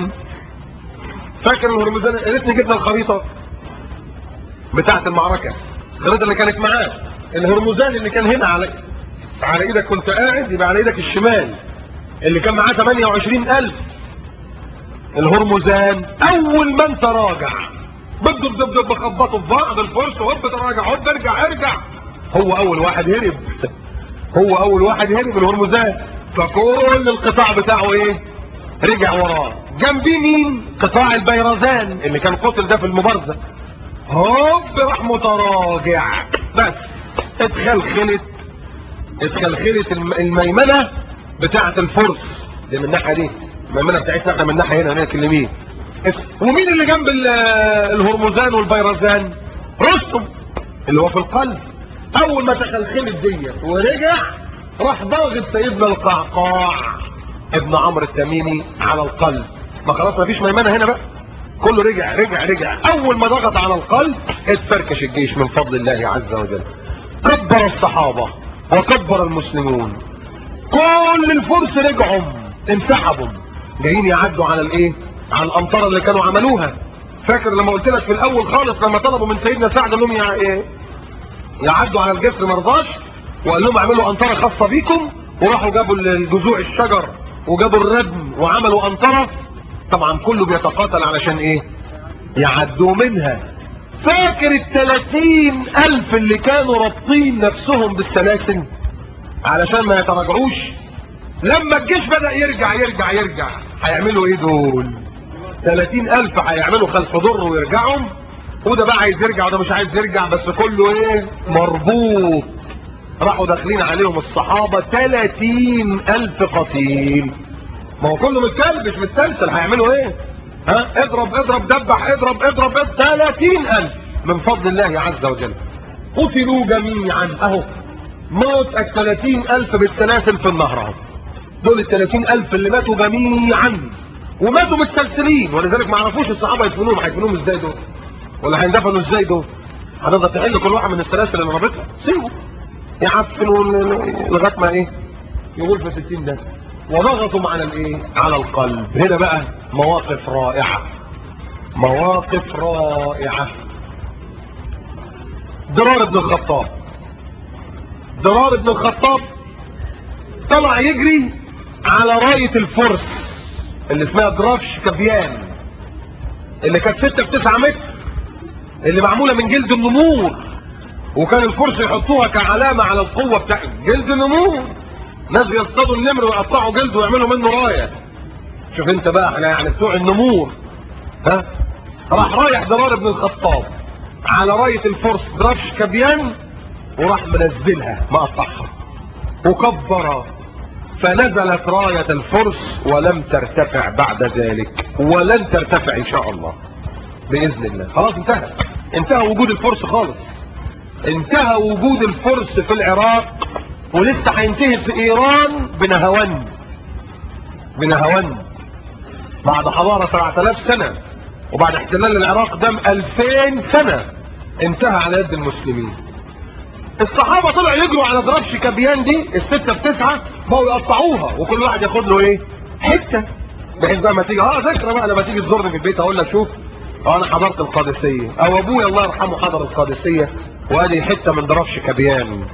فاكر الهرمزان يا ريتني جبنا الخريطة بتاعت المعركة الخريطة اللي كانت معاه الهرمزان اللي كان هنا على على ايدك كنت قاعد يبقى على ايدك الشمال اللي كان معاه 28000 الهرمزان اول من تراجع بدوا بدوا بدوا بخبطوا في بعض الفرس هوب تراجع هوب ارجع ارجع هو اول واحد هرب هو اول واحد هرب الهرمزان فكل القطاع بتاعه ايه رجع وراه جنبيه مين قطاع البيرزان اللي كان قتل ده في المبارزة هوب راح متراجع بس اتخلخلت اتخلخلت الميمنة بتاعت الفرس دي من الناحية دي الميمنة بتاعتنا احنا من الناحية هنا هناك اليمين ومين اللي جنب الهرمزان والبيرزان رستم اللي هو في القلب اول ما تخلخلت ديت ورجع راح ضاغط سيدنا القعقاع ابن عمرو التميمي على القلب ما خلاص ما فيش ميمنة هنا بقى كله رجع رجع رجع اول ما ضغط على القلب اتفركش الجيش من فضل الله عز وجل كبر الصحابة وكبر المسلمون كل الفرس رجعوا انسحبوا جايين يعدوا على الايه على الامطار اللي كانوا عملوها فاكر لما قلت لك في الاول خالص لما طلبوا من سيدنا سعد انهم يع... ايه يعدوا على الجسر مرضاش وقال لهم اعملوا انطره خاصه بيكم وراحوا جابوا الجذوع الشجر وجابوا الردم وعملوا انطره طبعا كله بيتقاتل علشان ايه يعدوا منها فاكر التلاتين الف اللي كانوا رابطين نفسهم بالسلاسل علشان ما يتراجعوش لما الجيش بدأ يرجع يرجع يرجع هيعملوا ايه دول تلاتين الف هيعملوا خلف ضر ويرجعوا وده بقى عايز يرجع وده مش عايز يرجع بس كله ايه مربوط راحوا داخلين عليهم الصحابة تلاتين الف قتيل ما هو كله متكلبش متسلسل هيعملوا ايه ها اضرب اضرب دبح اضرب اضرب ثلاثين الف من فضل الله عز وجل قتلوا جميعا اهو موت الثلاثين الف بالسلاسل في النهر اهو دول الثلاثين الف اللي ماتوا جميعا وماتوا متسلسلين ولذلك ما عرفوش الصحابة يدفنوهم هيدفنوهم ازاي دول ولا هيندفنوا ازاي دول هنقدر تحل كل واحد من السلاسل اللي رابطها سيبوا يعفنوا لغايه ما ايه يقول في الستين ده وضغطوا على الايه على القلب هنا بقى مواقف رائعة مواقف رائعة درار بن الخطاب درار بن الخطاب طلع يجري على راية الفرس اللي اسمها درافش كابيان اللي كانت 6 في 9 متر اللي معمولة من جلد النمور وكان الفرس يحطوها كعلامة على القوة بتاع جلد النمور ناس يصطادوا النمر ويقطعوا جلده ويعملوا منه راية شوف انت بقى احنا يعني بتوع النمور ها راح رايح ضرار بن الخطاب على راية الفرس درافش كابيان وراح منزلها مقطعها وكبر فنزلت راية الفرس ولم ترتفع بعد ذلك ولن ترتفع ان شاء الله باذن الله خلاص انتهى انتهى وجود الفرس خالص انتهى وجود الفرس في العراق ولسه هينتهي في ايران بنهوان بنهوان بعد حضارة 7000 سنة وبعد احتلال العراق دام 2000 سنة انتهى على يد المسلمين الصحابة طلعوا يجروا على دربش كابيان دي الستة في تسعة بقوا يقطعوها وكل واحد ياخد له ايه حتة بحيث بقى ما تيجي اه ذكرى بقى لما تيجي تزورني في البيت اقول لك شوف اه انا حضرت القادسية او ابويا الله يرحمه حضر القادسية وادي حتة من دربش كابيان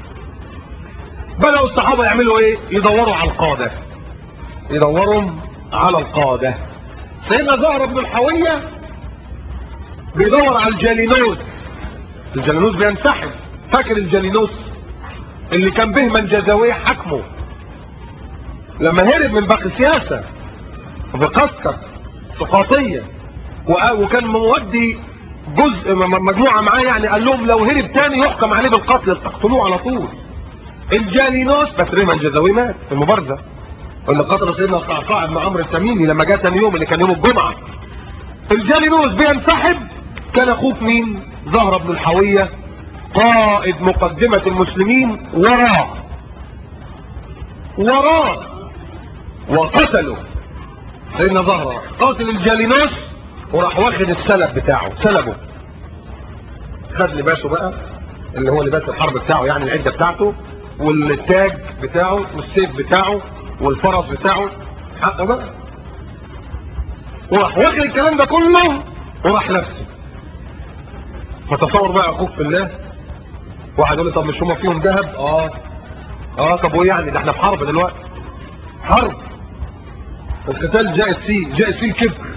بدأوا الصحابة يعملوا ايه يدوروا على القادة يدوروا على القادة سيدنا زهر بن الحوية بيدور على الجالينوس الجالينوس بينسحب فاكر الجالينوس اللي كان بهمن جزاوية حكمه لما هرب من باقي سياسة بقسكر سقاطية وكان مودي جزء مجموعة معاه يعني قال لهم لو هرب تاني يحكم عليه بالقتل تقتلوه على طول الجالينوس بس ريمان جزاوي مات في المبارزة اللي قتل سيدنا القعقاع بن عمرو التميمي لما جاء تاني يوم اللي كان يوم الجمعة الجالينوس بينسحب كان اخوه مين زهرة بن الحوية قائد مقدمة المسلمين وراه وراه وقتله سيدنا زهرة قاتل الجالينوس وراح واخد السلب بتاعه سلبه خد لباسه بقى اللي هو لباس الحرب بتاعه يعني العدة بتاعته والتاج بتاعه والسيف بتاعه والفرس بتاعه حقه بقى وراح واخد الكلام ده كله وراح نفسه فتصور بقى اخوك في الله واحد يقول لي طب مش هما فيهم ذهب اه اه طب وايه يعني ده احنا في حرب دلوقتي حرب القتال جائز فيه جائز فيه الكبر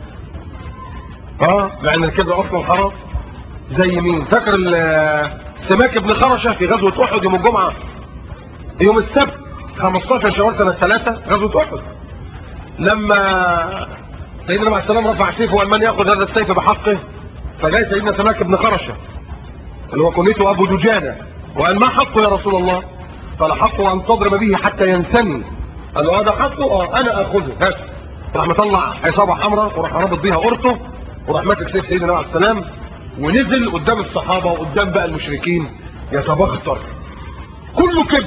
اه لان الكبر اصلا حرام زي مين فاكر سماك بن خرشة في غزوة احد يوم الجمعة يوم السبت 15 شوال سنة 3 غزوة احد لما سيدنا مع السلام رفع سيفه وقال من ياخذ هذا السيف بحقه فجاي سيدنا سماك بن خرشة اللي هو كنيته ابو دجانة وقال ما حقه يا رسول الله قال حقه ان تضرب به حتى ينثني قال له هذا حقه اه انا اخذه هات راح مطلع عصابة حمراء وراح رابط بيها قرطه وراح ماسك سيف سيدنا عليه السلام ونزل قدام الصحابة وقدام بقى المشركين يتبختر كله كبر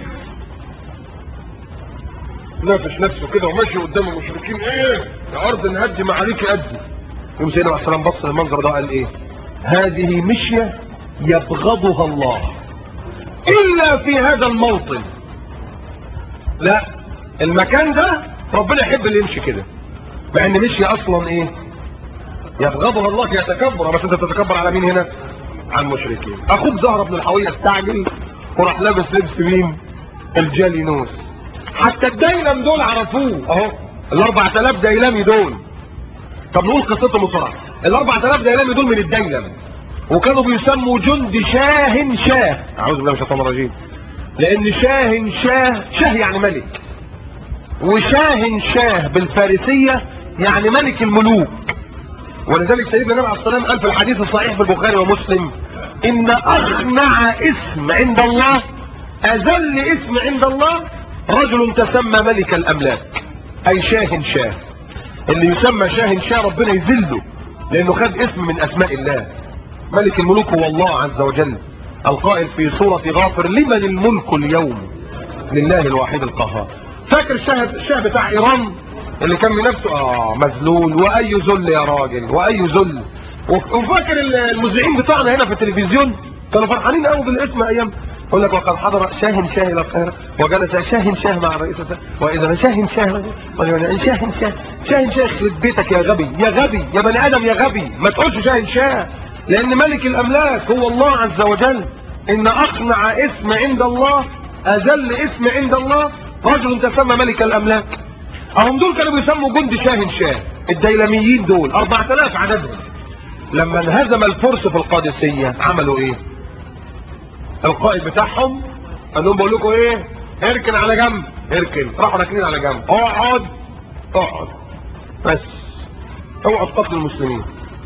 نافش نفسه كده وماشي قدام المشركين ايه يا ارض نهدي معاليك قدي يوم سيدنا عليه السلام بص للمنظر ده قال ايه هذه مشية يبغضها الله الا في هذا الموطن لا المكان ده ربنا يحب اللي يمشي كده مع ان مشي اصلا ايه يبغضها الله يتكبر بس انت تتكبر على مين هنا على المشركين اخوك زهر بن الحوية استعجل وراح لابس لبس مين الجالينوس حتى الديلم دول عرفوه اهو ال 4000 ديلمي دول طب نقول قصتهم بسرعه ال 4000 ديلمي دول من الديلم وكانوا بيسموا جند شاه شاه اعوذ بالله من الشيطان الرجيم لان شاه شاه شاه يعني ملك وشاه شاه بالفارسيه يعني ملك الملوك ولذلك سيدنا النبي عليه الصلاه والسلام قال في الحديث الصحيح في البخاري ومسلم ان اخنع اسم عند الله اذل اسم عند الله رجل تسمى ملك الاملاك اي شاه شاه اللي يسمى شاه شاه ربنا يذله لانه خد اسم من اسماء الله ملك الملوك هو الله عز وجل القائل في سورة غافر لمن الملك اليوم لله الواحد القهار فاكر الشاه الشاه بتاع ايران اللي كان بنفسه اه مذلول واي ذل يا راجل واي ذل وفاكر المذيعين بتاعنا هنا في التلفزيون كانوا فرحانين قوي بالاسم ايام يقول لك وقد حضر شاه شاه الى القاهره وجلس شاه شاه مع الرئيس واذا شاه شاه شاه شاه شاه شاه يخرب بيتك يا غبي يا غبي يا بني ادم يا غبي ما تقولش شاه شاه لان ملك الاملاك هو الله عز وجل ان اقنع اسم عند الله اذل اسم عند الله رجل تسمى ملك الاملاك اهم دول كانوا بيسموا جند شاهن شاه الديلميين دول 4000 عددهم لما انهزم الفرس في القادسية عملوا ايه القائد بتاعهم قال لهم بقول لكم ايه اركن على جنب اركن راحوا راكنين على جنب اقعد اقعد بس اوعوا تقتلوا المسلمين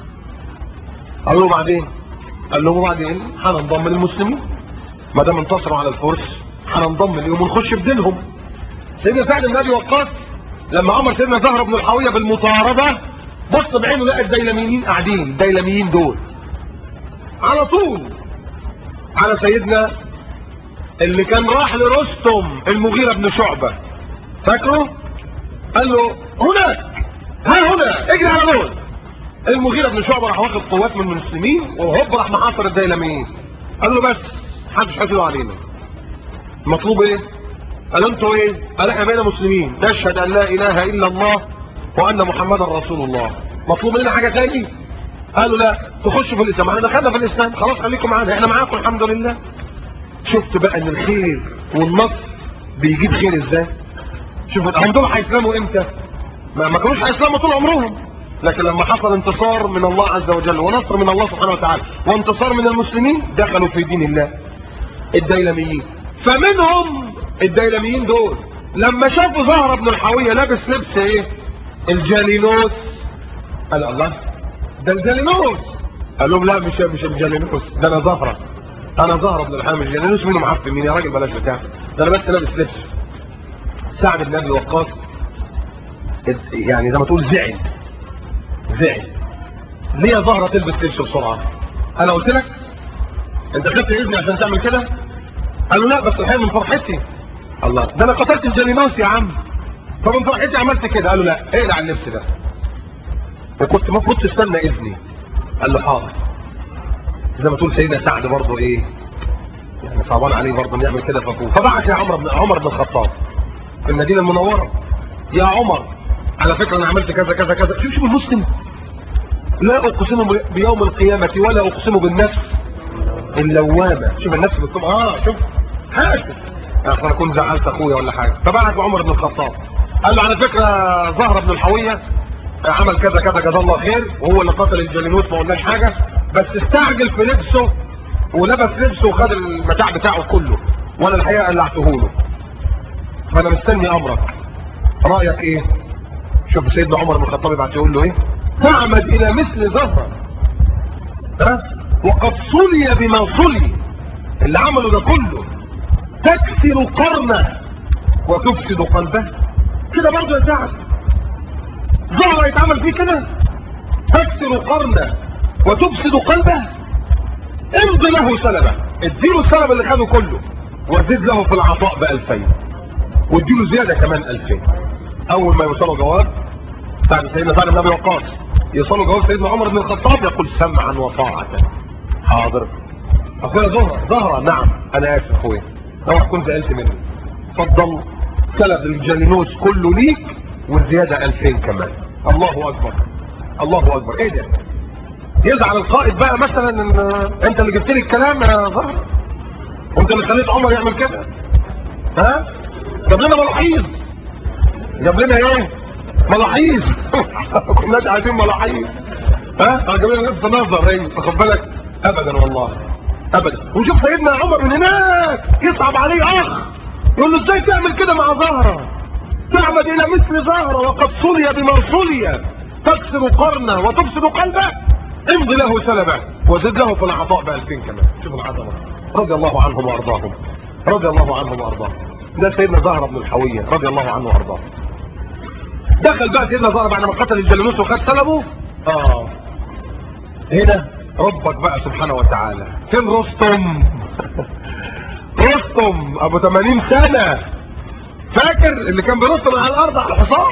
قالوا له بعدين قال لهم بعدين هننضم للمسلمين ما دام انتصروا على الفرس هننضم ليهم ونخش بدينهم سيدنا سعد بن ابي وقاص لما امر سيدنا زهره بن الحاويه بالمطارده بص بعينه لقى الديلميين قاعدين الديلميين دول على طول على سيدنا اللي كان راح لرستم المغيرة بن شعبة فاكره قال له هناك ها هنا اجري على دول المغيرة بن شعبة راح واخد قوات من المسلمين وهوب راح محاصر الديلميين قال له بس محدش حاسبه علينا المطلوب ايه قال انتوا ايه قال احنا بقينا مسلمين نشهد ان لا اله الا الله وان محمدا رسول الله مطلوب مننا حاجه تاني قالوا لا تخشوا في الاسلام احنا دخلنا في الاسلام خلاص خليكم معانا احنا معاكم الحمد لله شفت بقى ان الخير والنصر بيجيب خير ازاي شوف هم دول هيسلموا امتى ما, ما كانوش هيسلموا طول عمرهم لكن لما حصل انتصار من الله عز وجل ونصر من الله سبحانه وتعالى وانتصار من المسلمين دخلوا في دين الله الديلميين فمنهم الديلميين دول لما شافوا زهرة بن الحاوية لابس لبس ايه الجالينوس قال الله ده الجالينوس قال لهم لا مش مش الجالينوس ده انا زهرة انا زهرة بن الحاوية الجالينوس منه معفن مين يا راجل بلاش بتاع ده انا بس لابس لبس سعد بن ابي وقاص يعني زي ما تقول زعل زعل ليه يا زهرة تلبس لبس بسرعة انا قلت لك انت خدت اذني عشان تعمل كده قالوا لا بس الحقيقه من فرحتي الله ده انا قتلت الجالينوس يا عم فمن فرحتي عملت كده قالوا لا اقلع اللبس ده وكنت المفروض تستنى اذني قال له حاضر زي ما تقول سيدنا سعد برضه ايه يعني صعبان عليه برضه انه يعمل كده فابوه فبعت يا عمر بن عمر بن الخطاب في المدينه المنوره يا عمر على فكره انا عملت كذا كذا كذا شوف شوف المسلم لا اقسم بيوم القيامه ولا اقسم بالنفس اللوامه شوف النفس بتقوم اه شوف حاسس اصل انا كنت زعلت اخويا ولا حاجه فبعت عمر بن الخطاب قال له على فكره زهره بن الحويه عمل كذا كذا جزاه الله خير وهو اللي قتل الجالينوس ما قلناش حاجه بس استعجل في لبسه ولبس لبسه وخد المتاع بتاعه كله وانا الحقيقه قلعته له فانا مستني امرك رايك ايه شوف سيدنا عمر بن الخطاب يبعت يقول له ايه تعمد الى مثل زهره ها وقد صلي بما صلي اللي عمله ده كله تكسر قرنه وتفسد قلبه كده برضه يا سعد زهره يتعمل فيه كده تكسر قرنه وتفسد قلبه امضي له سلبه اديله السلب اللي خده كله وزد له في العطاء بألفين واديله زيادة كمان ألفين أول ما يوصلوا جواب بعد سيدنا سعد بن أبي وقاص يوصلوا جواب سيدنا عمر بن الخطاب يقول سمعا وطاعة حاضر أخويا زهرة زهرة نعم أنا آسف أخويا لو كنت زعلت مني اتفضل سلب الجالينوس كله ليك والزيادة ألفين كمان الله أكبر الله أكبر إيه ده يزعل القائد بقى مثلا ان انت اللي جبت لي الكلام يا زهر وانت اللي خليت عمر يعمل كده ها جاب لنا ملاحيظ جاب لنا ايه ملاحيظ كناش عايزين ملاحيظ ها جاب لنا نفس نظر ايه واخد بالك ابدا والله ابدا وشوف سيدنا عمر من هناك يصعب عليه اخ يقول له ازاي تعمل كده مع زهره تعمد الى مثل زهره وقد صلي بما صلي تكسر قرنه وتفسد قلبه امضي له سلبه وزد له في العطاء بألفين كمان شوف العظمة رضي الله عنهم وارضاهم رضي الله عنهم وارضاهم ده سيدنا زهرة بن الحوية رضي الله عنه وارضاه دخل بقى سيدنا زهرة بعد ما قتل الجلنوس وخد سلبه اه هنا ربك بقى سبحانه وتعالى فين رستم رستم ابو 80 سنة فاكر اللي كان بيرستم على الارض على الحصان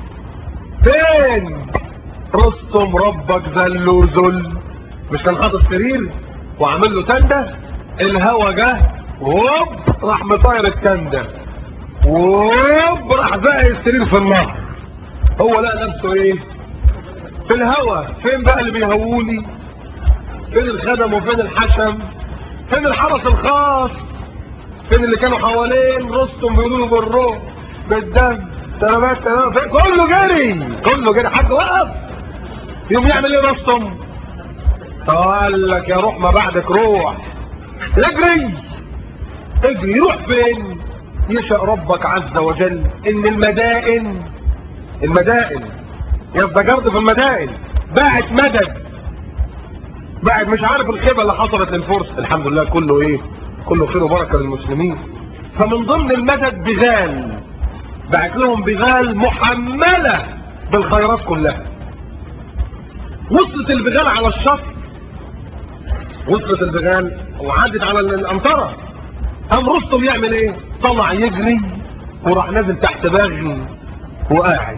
فين رستم ربك ذل وذل مش كان حاطط سرير وعامل له تندة الهوا جه ووب راح مطاير التندة ووب راح زقي السرير في النهر هو لقى نفسه ايه في الهوا فين بقى اللي بيهووني فين الخدم وفين الحشم فين الحرس الخاص فين اللي كانوا حوالين رستم بيقولوا له بالروح بالدم سلامات سلامات كله جري كله جري حد وقف يوم يعمل ايه رستم قال لك يا روح ما بعدك روح اجري اجري يروح فين يشاء ربك عز وجل ان المدائن المدائن يزدجرد في المدائن باعت مدد باعت مش عارف الخيبة اللي حصلت للفرس الحمد لله كله ايه كله خير وبركة للمسلمين فمن ضمن المدد بغال بعت لهم بغال محملة بالخيرات كلها وصلت البغال على الشط وصلت البغال وعدت على الامطرة قام رستم يعمل ايه طلع يجري وراح نازل تحت باغي وقاعد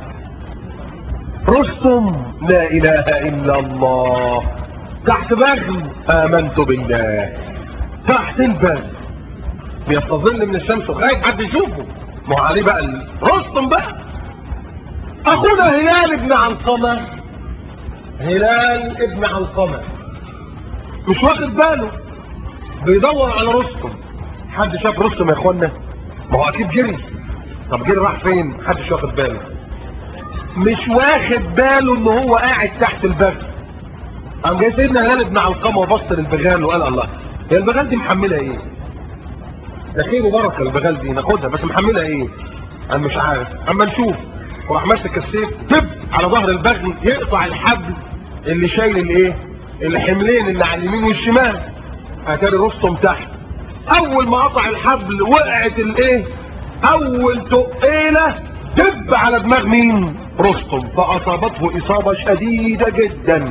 رستم لا اله الا الله تحت باغي امنت بالله تحت الباغي بيستظل من الشمس وخايف حد يشوفه ما هو عليه بقى ال- رستم بقى اخونا هلال ابن علقمه هلال ابن علقمه مش واخد باله بيدور على رستم حد شاف رستم يا اخوانا ما هو اكيد جري طب جري راح فين محدش واخد باله مش واخد باله ان هو قاعد تحت البغل قام جاي سيدنا هلال ابن علقمه وبص للبغال وقال الله هي البغال دي محمله ايه ده خير وبركه البغال دي ناخدها بس محمله ايه انا مش عارف اما نشوف وراح ماسك السيف دب على ظهر البغل يقطع الحبل اللي شايل الايه الحملين اللي على اليمين والشمال اتاري رستم تحت اول ما قطع الحبل وقعت الايه اول تقيله دب على دماغ مين رستم فاصابته اصابه شديده جدا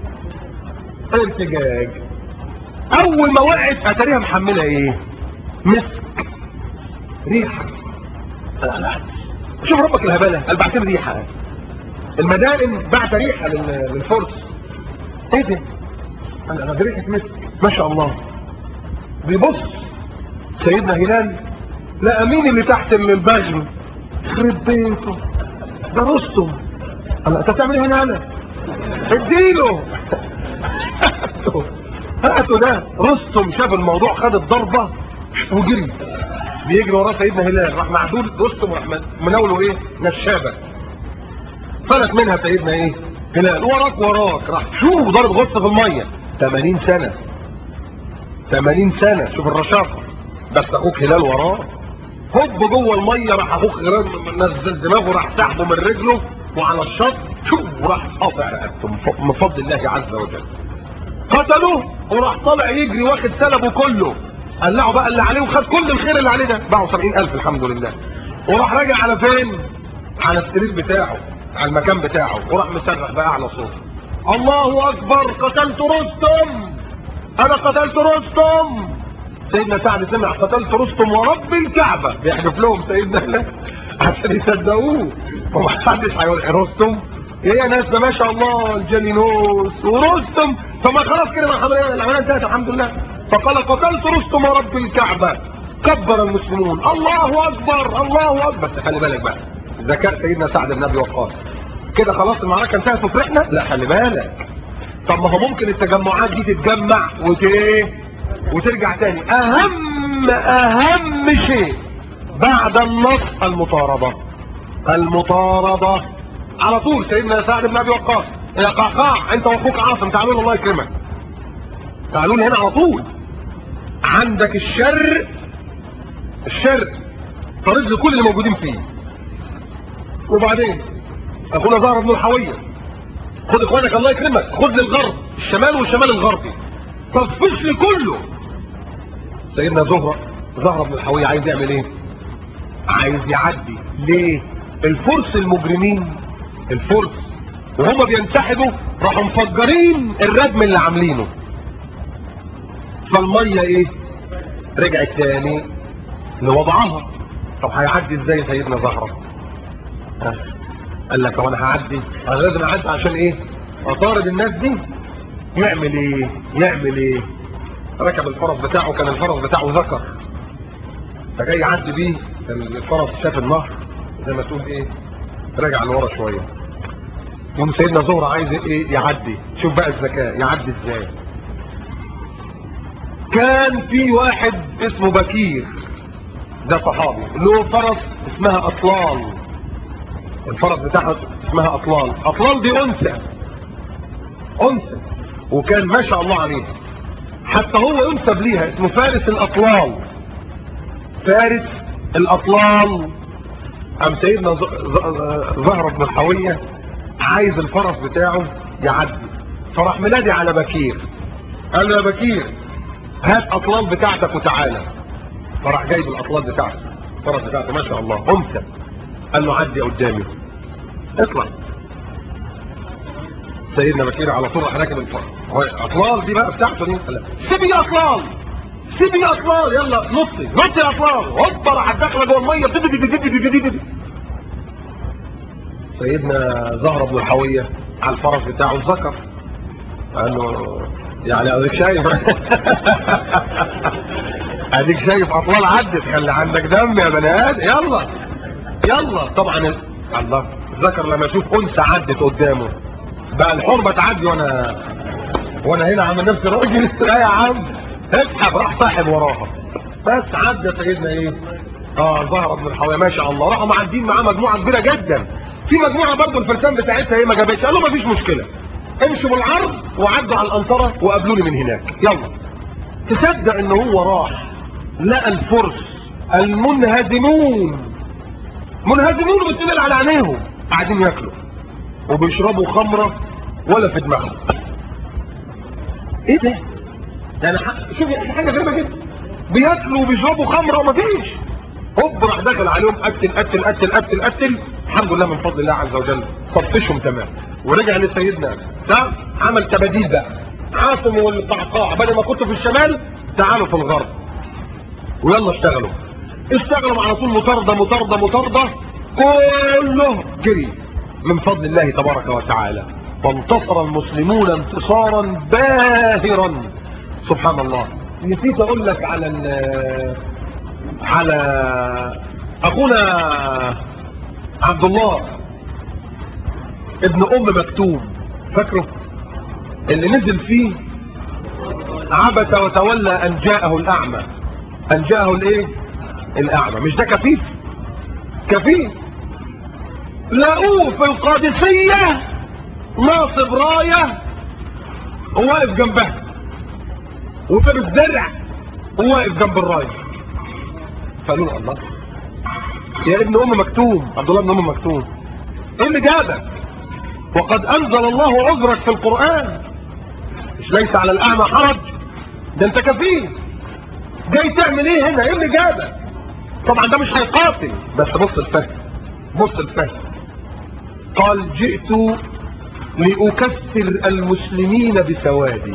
ارتجاج اول ما وقعت اتاريها محمله ايه مسك ريحه لا لا شوف ربك الهباله قال بعتين ريحه المدائن بعت ريحه لل- للفرس ايه ده انا انا ريحه مسك ما شاء الله بيبص سيدنا هلال لقى مين اللي تحت من البغل يخرب بيته ده رستم انا انت بتعمل ايه هنا انا اديله هاته هاته ده رستم شاف الموضوع خد الضربه وجري بيجري وراه سيدنا هلال راح معدول رستم وراح مناوله ايه نشابه فلت منها سيدنا ايه هلال وراك وراك راح شوف ضرب غصه في الميه 80 سنه 80 سنه شوف الرشاقه بس اخوك هلال وراه هوب جوه الميه راح اخوك غرام نزل دماغه راح سحبه من رجله وعلى الشط شوف راح قاطع رقبته من ف- من فضل الله عز وجل قتلوه وراح طالع يجري واخد سلبه كله قلعه بقى اللي عليه وخد كل الخير اللي عليه ده باعه 70000 الحمد لله وراح راجع على فين على السرير بتاعه على المكان بتاعه وراح مصرخ بأعلى صوت الله اكبر قتلت رستم انا قتلت رستم سيدنا سعد سمع قتلت رستم ورب الكعبة بيحلف لهم سيدنا لا عشان يصدقوه ومحدش هيقول رستم يا يا ناس ده ما شاء الله الجنينوس ورستم طب ما خلاص كده ما الحمد لله العمليه انتهت الحمد لله فقال قتلت رستم ورب الكعبة كبر المسلمون الله اكبر الله اكبر بس خلي بالك بقى ذكاء سيدنا سعد بن ابي وقاص كده خلاص المعركه انتهت وفرحنا لا خلي بالك طب ما هو ممكن التجمعات دي تتجمع وت ايه وترجع تاني اهم اهم شيء بعد النصر المطاردة المطاردة على طول سيدنا سعد بن ابي وقاص يا قعقاع انت واخوك عاصم تعالوا لي الله يكرمك تعالوا لي هنا على طول عندك الشر الشر طريق لكل اللي موجودين فيه وبعدين اخونا زهر بن الحويه خد اخوانك الله يكرمك خد للغرب الشمال والشمال الغربي تصفيش لي كله سيدنا زهرة زهرة بن الحوية عايز يعمل ايه عايز يعدي ليه الفرس المجرمين الفرس وهم بينسحبوا راحوا مفجرين الردم اللي عاملينه فالمية ايه رجعت تاني لوضعها طب هيعدي ازاي سيدنا زهرة ها؟ قال لك طب انا هعدي انا لازم اعدي عشان ايه اطارد الناس دي يعمل ايه يعمل ايه ركب الفرس بتاعه كان الفرس بتاعه ذكر فجاي يعدي بيه كان الفرس شاف النهر زي ما تقول ايه رجع لورا شويه يوم سيدنا زهرة عايز ايه يعدي شوف بقى الذكاء يعدي ازاي كان في واحد اسمه بكير ده صحابي له فرس اسمها اطلال الفرس بتاعها اسمها اطلال اطلال دي انثى انثى وكان ما شاء الله عليه حتى هو ينسب ليها اسمه فارس الاطلال فارس الاطلال ام سيدنا زهرة بن الحوية عايز الفرس بتاعه يعدي فراح منادي على بكير قال له يا بكير هات اطلال بتاعتك وتعالى فراح جايب الاطلال بتاعته الفرس بتاعته ما شاء الله انثى قال له عدي قدامي اطلع سيدنا بكير على طول راح راكب الفرس اطلال دي بقى بتاعته دي قال سيبي يا اطلال سيبي يا اطلال يلا نطي نطي يا اطلال هوبا راح داخله جوه الميه دي دي دي دي دي دي سيدنا زهره بن الحويه على الفرس بتاعه ذكر قال له يعني اديك شايف اديك شايف اطلال عدت خلي عندك دم يا بني ادم يلا يلا طبعا الله ذكر لما يشوف انثى عدت قدامه بقى الحرمه تعدي وانا وانا هنا عامل نفسي راجل لا يا عم اسحب راح صاحب وراها بس عدى سيدنا ايه اه زهره بن الحويه ما شاء الله راحوا معدين معاه مجموعه كبيره جدا في مجموعه برضه الفرسان بتاعتها ايه ما جابتش قالوا ما فيش مشكله امشوا بالعرض وعدوا على الانطره وقابلوني من هناك يلا تصدق ان هو راح لقى الفرس المنهزمون منهزمون بتنقل على عينيهم قاعدين ياكلوا وبيشربوا خمره ولا في دماغهم ايه ده يعني شوف حاجه غريبه جدا بياكلوا وبيشربوا خمره ومفيش هوب راح داخل عليهم قتل قتل قتل قتل قتل الحمد لله من فضل الله عز وجل طفشهم تمام ورجع لسيدنا ده عمل تباديل بقى عاصم والقعقاع بدل ما كنتوا في الشمال تعالوا في الغرب ويلا اشتغلوا اشتغلوا على طول مطاردة مطاردة مطاردة كله جري من فضل الله تبارك وتعالى وانتصر المسلمون انتصارا باهرا سبحان الله نسيت اقول لك على على اخونا عبد الله ابن ام مكتوم فاكره اللي نزل فيه عبس وتولى ان جاءه الاعمى ان جاءه الايه الاعمى مش ده كفيف كفيف لقوه في القادسية ناصب راية وواقف جنبها ولابس درع وواقف جنب الراية فقالوا له الله يا ابن ام مكتوم عبد الله بن ام مكتوم ايه اللي جابك وقد انزل الله عذرك في القرآن مش ليس على الاعمى حرج ده انت كفيف جاي تعمل ايه هنا ايه اللي جابك طبعا ده مش هيقاتل بس بص الفهم بص الفهم قال جئت لأكثر المسلمين بسوادي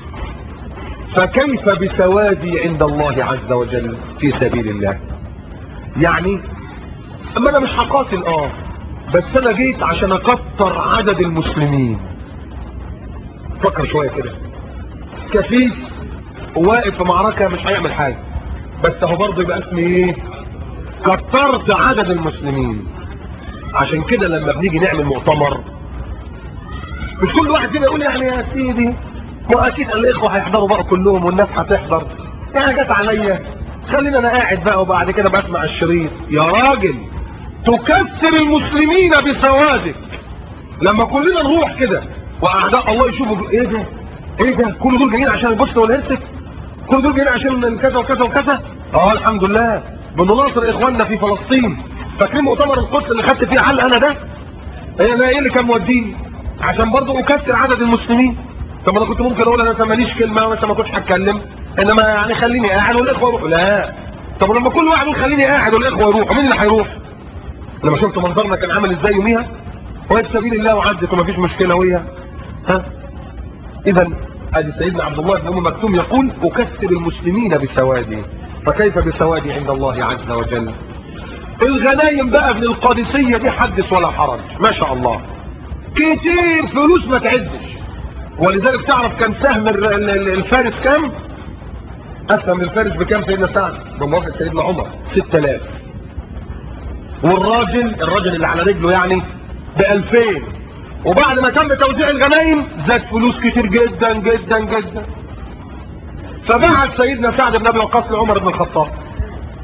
فكيف بسوادي عند الله عز وجل في سبيل الله يعني اما انا مش هقاتل اه بس انا جيت عشان اكتر عدد المسلمين فكر شوية كده كفيف واقف في معركة مش هيعمل حاجة بس هو برضه يبقى اسمي ايه كترت عدد المسلمين عشان كده لما بنيجي نعمل مؤتمر مش كل واحد كده يقول يعني يا سيدي ما اكيد الاخوه هيحضروا بقى كلهم والناس هتحضر يعني جت عليا خلينا انا قاعد بقى وبعد كده بسمع الشريط يا راجل تكسر المسلمين بسوادك لما كلنا نروح كده واعداء الله يشوفوا ايه ده ايه ده كل دول جايين عشان البوسنه والهرسك كل دول جايين عشان كذا وكذا وكذا اه الحمد لله بنناصر اخواننا في فلسطين فاكرين مؤتمر القدس اللي خدت فيه علق انا ده ايه انا ايه اللي كان موديني عشان برضه اكثر عدد المسلمين طب انا كنت ممكن اقول انا ماليش كلمه مثلا ما كنتش هتكلم انما يعني خليني قاعد والاخوه يروحوا لا طب لما كل واحد يقول خليني قاعد والاخوه يروحوا مين اللي هيروح لما شفت منظرنا كان عامل ازاي يوميها وهي في سبيل الله وعدت ومفيش مشكله وهي ها اذا ادي سيدنا عبد الله بن ام مكتوم يقول اكثر المسلمين بسوادي فكيف بسوادي عند الله عز وجل الغنايم بقى من القادسية دي حدث ولا حرج ما شاء الله كتير فلوس ما تعدش ولذلك تعرف كم سهم الفارس كام اسهم الفارس بكام سيدنا سعد بموافق سيدنا عمر 6000 والراجل الراجل اللي على رجله يعني ب 2000 وبعد ما تم توزيع الغنايم زاد فلوس كتير جدا جدا جدا فبعت سيدنا سعد بن ابي وقاص لعمر بن الخطاب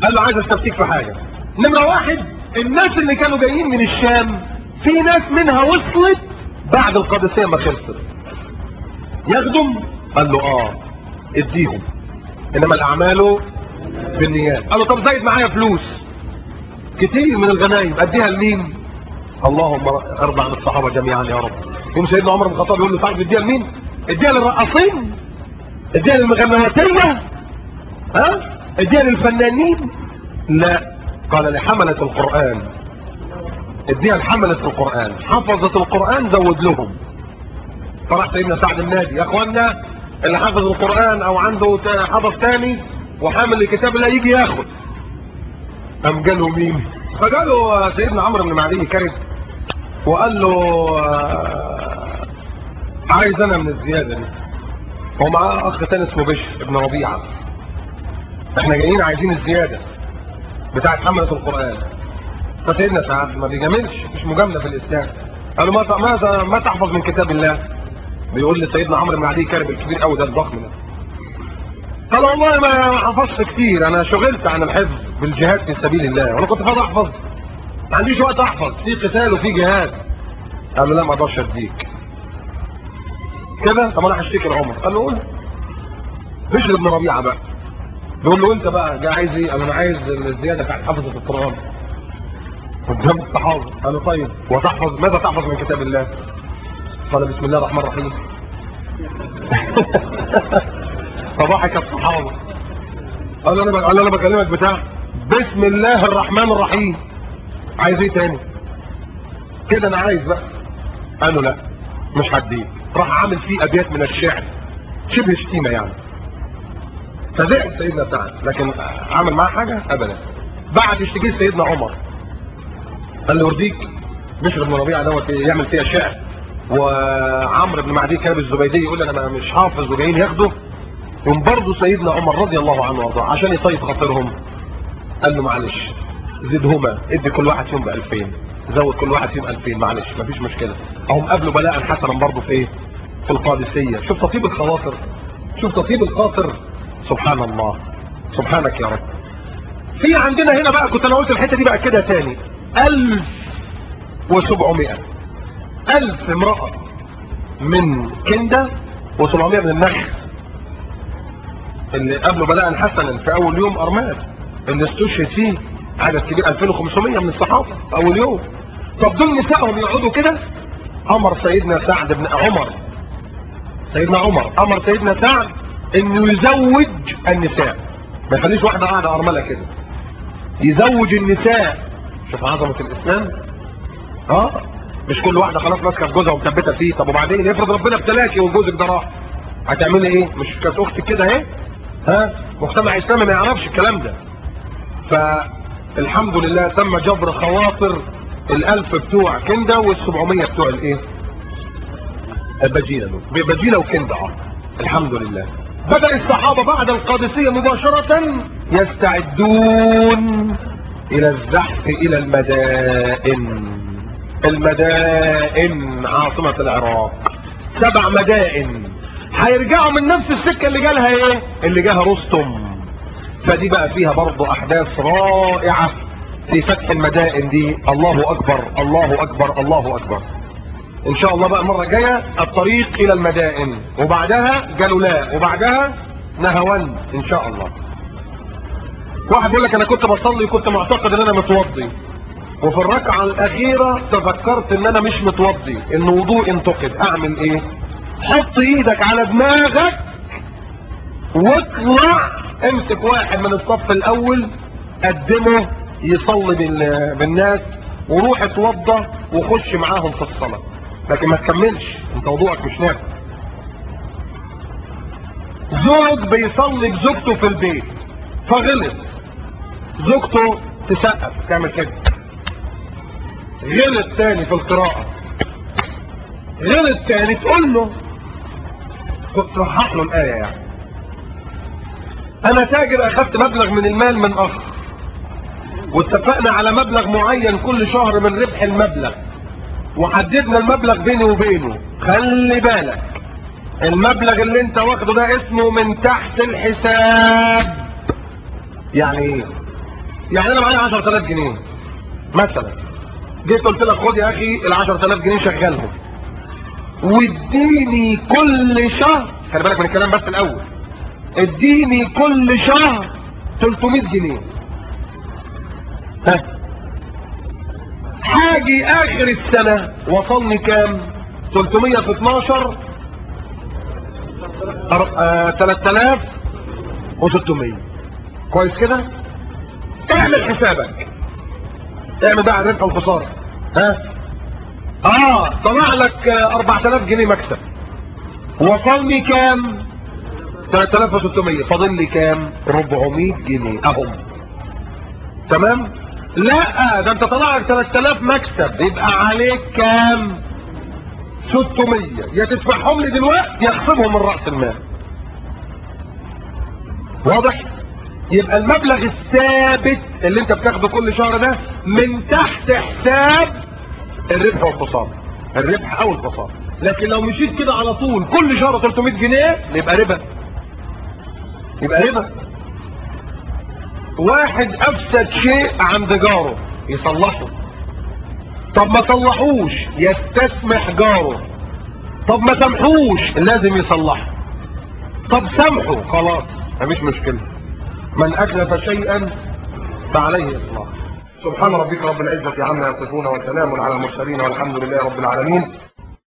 قال له عايز استفتيك في حاجه نمره واحد الناس اللي كانوا جايين من الشام في ناس منها وصلت بعد القادسيه ما خلصت يخدم قال له اه اديهم انما الاعمال بالنيات قال له طب زايد معايا فلوس كتير من الغنايم اديها لمين اللهم ارضى عن الصحابه جميعا يا رب يوم سيدنا عمر بن الخطاب يقول له تعرف اديها لمين اديها للرقاصين اديها للمغنواتيه ها اديها للفنانين لا قال لحملة القرآن اديها لحملة القرآن حفظت القرآن زود لهم فراح سيدنا سعد النادي يا اخوانا اللي حفظ القرآن او عنده تا- حفظ تاني وحامل الكتاب لا يجي ياخد قام جاله مين فجاله سيدنا عمرو بن معدي كرب وقال له آه، عايز انا من الزيادة دي هو معاه اخ تاني اسمه بشر ابن ربيعة احنا جايين عايزين الزيادة بتاعت حملة القرآن فسيدنا سعد ما بيجاملش مش مجاملة في الإسلام قال له ماذا ماذا ما تحفظ من كتاب الله بيقول لي سيدنا عمرو بن عدي كارب الكبير قوي ده الضخم ده قال والله ما ما حفظت كتير انا شغلت عن الحفظ بالجهاد في سبيل الله وانا كنت فاضي احفظ ما عنديش وقت احفظ في قتال وفي جهاد قال له لا ما اقدرش اديك كده طب انا هشتكي لعمر قال له قول بشر بن ربيعه بقى بيقول له انت بقى جاي عايز ايه؟ قال له انا عايز الزياده بتاعت حفظه القران قدام الصحابه قال له طيب وتحفظ ماذا تحفظ من كتاب الله؟ قال بسم الله الرحمن الرحيم فضحك الصحابه قال له انا قال له انا بكلمك بتاع بسم الله الرحمن الرحيم عايز ايه تاني؟ كده انا عايز بقى قال له لا مش هديك راح عامل فيه ابيات من الشعر شبه شتيمه يعني فزعل سيدنا سعد لكن عمل معاه حاجة ابدا بعد اشتكي سيدنا عمر قال له يرضيك بشر بن ربيعه دوت يعمل فيها شعر وعمرو بن معدي كلاب الزبيدي يقول انا ما- مش حافظ وجايين ياخدوا يوم برضه سيدنا عمر رضي الله عنه وارضاه عشان يطيب خاطرهم قال له معلش زدهما ادي كل واحد فيهم ب 2000 زود كل واحد فيهم 2000 معلش مفيش مشكله اهم قابلوا بلاء حسنا برضه في ايه؟ في القادسيه شوف تطيب الخواطر شوف تطيب الخاطر سبحان الله سبحانك يا رب في عندنا هنا بقى كنت انا قلت الحته دي بقى كده تاني 1700 1000 امراه من كنده و700 من النخل اللي قبله بلاء حسنا في اول يوم ارماد اللي استشهد فيه عدد كبير 2500 من الصحابه في اول يوم طب دول نسائهم يقعدوا كده امر سيدنا سعد بن عمر سيدنا عمر امر سيدنا سعد انه يزوج النساء ما يخليش واحده قاعده ارمله كده يزوج النساء شوف عظمه الاسلام اه مش كل واحده خلاص ماسكه في جوزها ومثبته فيه طب وبعدين افرض ربنا ابتلاكي وجوزك ده راح هتعملي ايه مش كانت اختك كده اهي ها مجتمع اسلامي ما يعرفش الكلام ده فالحمد لله تم جبر خواطر الالف بتوع كندا والسبعمية بتوع الايه البجيلة دول بجيلة وكندا اه الحمد لله بدأ الصحابة بعد القادسية مباشرة يستعدون الى الزحف الى المدائن المدائن عاصمة العراق سبع مدائن هيرجعوا من نفس السكة اللي جالها ايه اللي جاها رستم فدي بقى فيها برضو احداث رائعة في فتح المدائن دي الله اكبر الله اكبر الله اكبر ان شاء الله بقى المرة الجاية الطريق الى المدائن وبعدها جلولاء وبعدها نهوان ان شاء الله واحد يقول لك انا كنت بصلي كنت معتقد ان انا متوضي وفي الركعة الاخيرة تذكرت ان انا مش متوضي ان وضوء انتقد اعمل ايه حط ايدك على دماغك واطلع امسك واحد من الصف الاول قدمه يصلي بال- بالناس وروح اتوضى وخش معاهم في الصلاة لكن ما تكملش انت وضوءك مش نافع زوج بيصلي بزوجته في البيت فغلط زوجته تسقف تعمل كده غلط تاني في القراءة غلط تاني تقول له تصحح له الآية يعني انا تاجر اخدت مبلغ من المال من اخ واتفقنا على مبلغ معين كل شهر من ربح المبلغ وحددنا المبلغ بيني وبينه خلي بالك المبلغ اللي انت واخده ده اسمه من تحت الحساب يعني ايه يعني انا معايا 10000 جنيه مثلا جيت قلت لك خد يا اخي ال 10000 جنيه شغلهم واديني كل شهر خلي بالك من الكلام بس الاول اديني كل شهر 300 جنيه ها هاجي اخر السنة وصلني كام 300 في 12 أر- آه، 3600 كويس كده اعمل حسابك اعمل بقى الربح والخسارة ها اه طلع لك آه، 4000 جنيه مكسب وصلني كام 3600 فاضل لي كام 400 جنيه اهم تمام لا ده انت طلع لك 3000 مكسب يبقى عليك كام 600 يا تدفعهم لي دلوقتي يخصمهم من راس المال واضح يبقى المبلغ الثابت اللي انت بتاخده كل شهر ده من تحت حساب الربح والخساره الربح او الخساره لكن لو مشيت كده على طول كل شهر 300 جنيه يبقى ربا يبقى ربا واحد افسد شيء عند جاره يصلحه طب ما صلحوش يستسمح جاره طب ما سامحوش لازم يصلحه طب سامحه خلاص مفيش مشكله من اجلف شيئا فعليه اصلاحه سبحان ربك رب العزه عما يصفون وسلام على المرسلين والحمد لله رب العالمين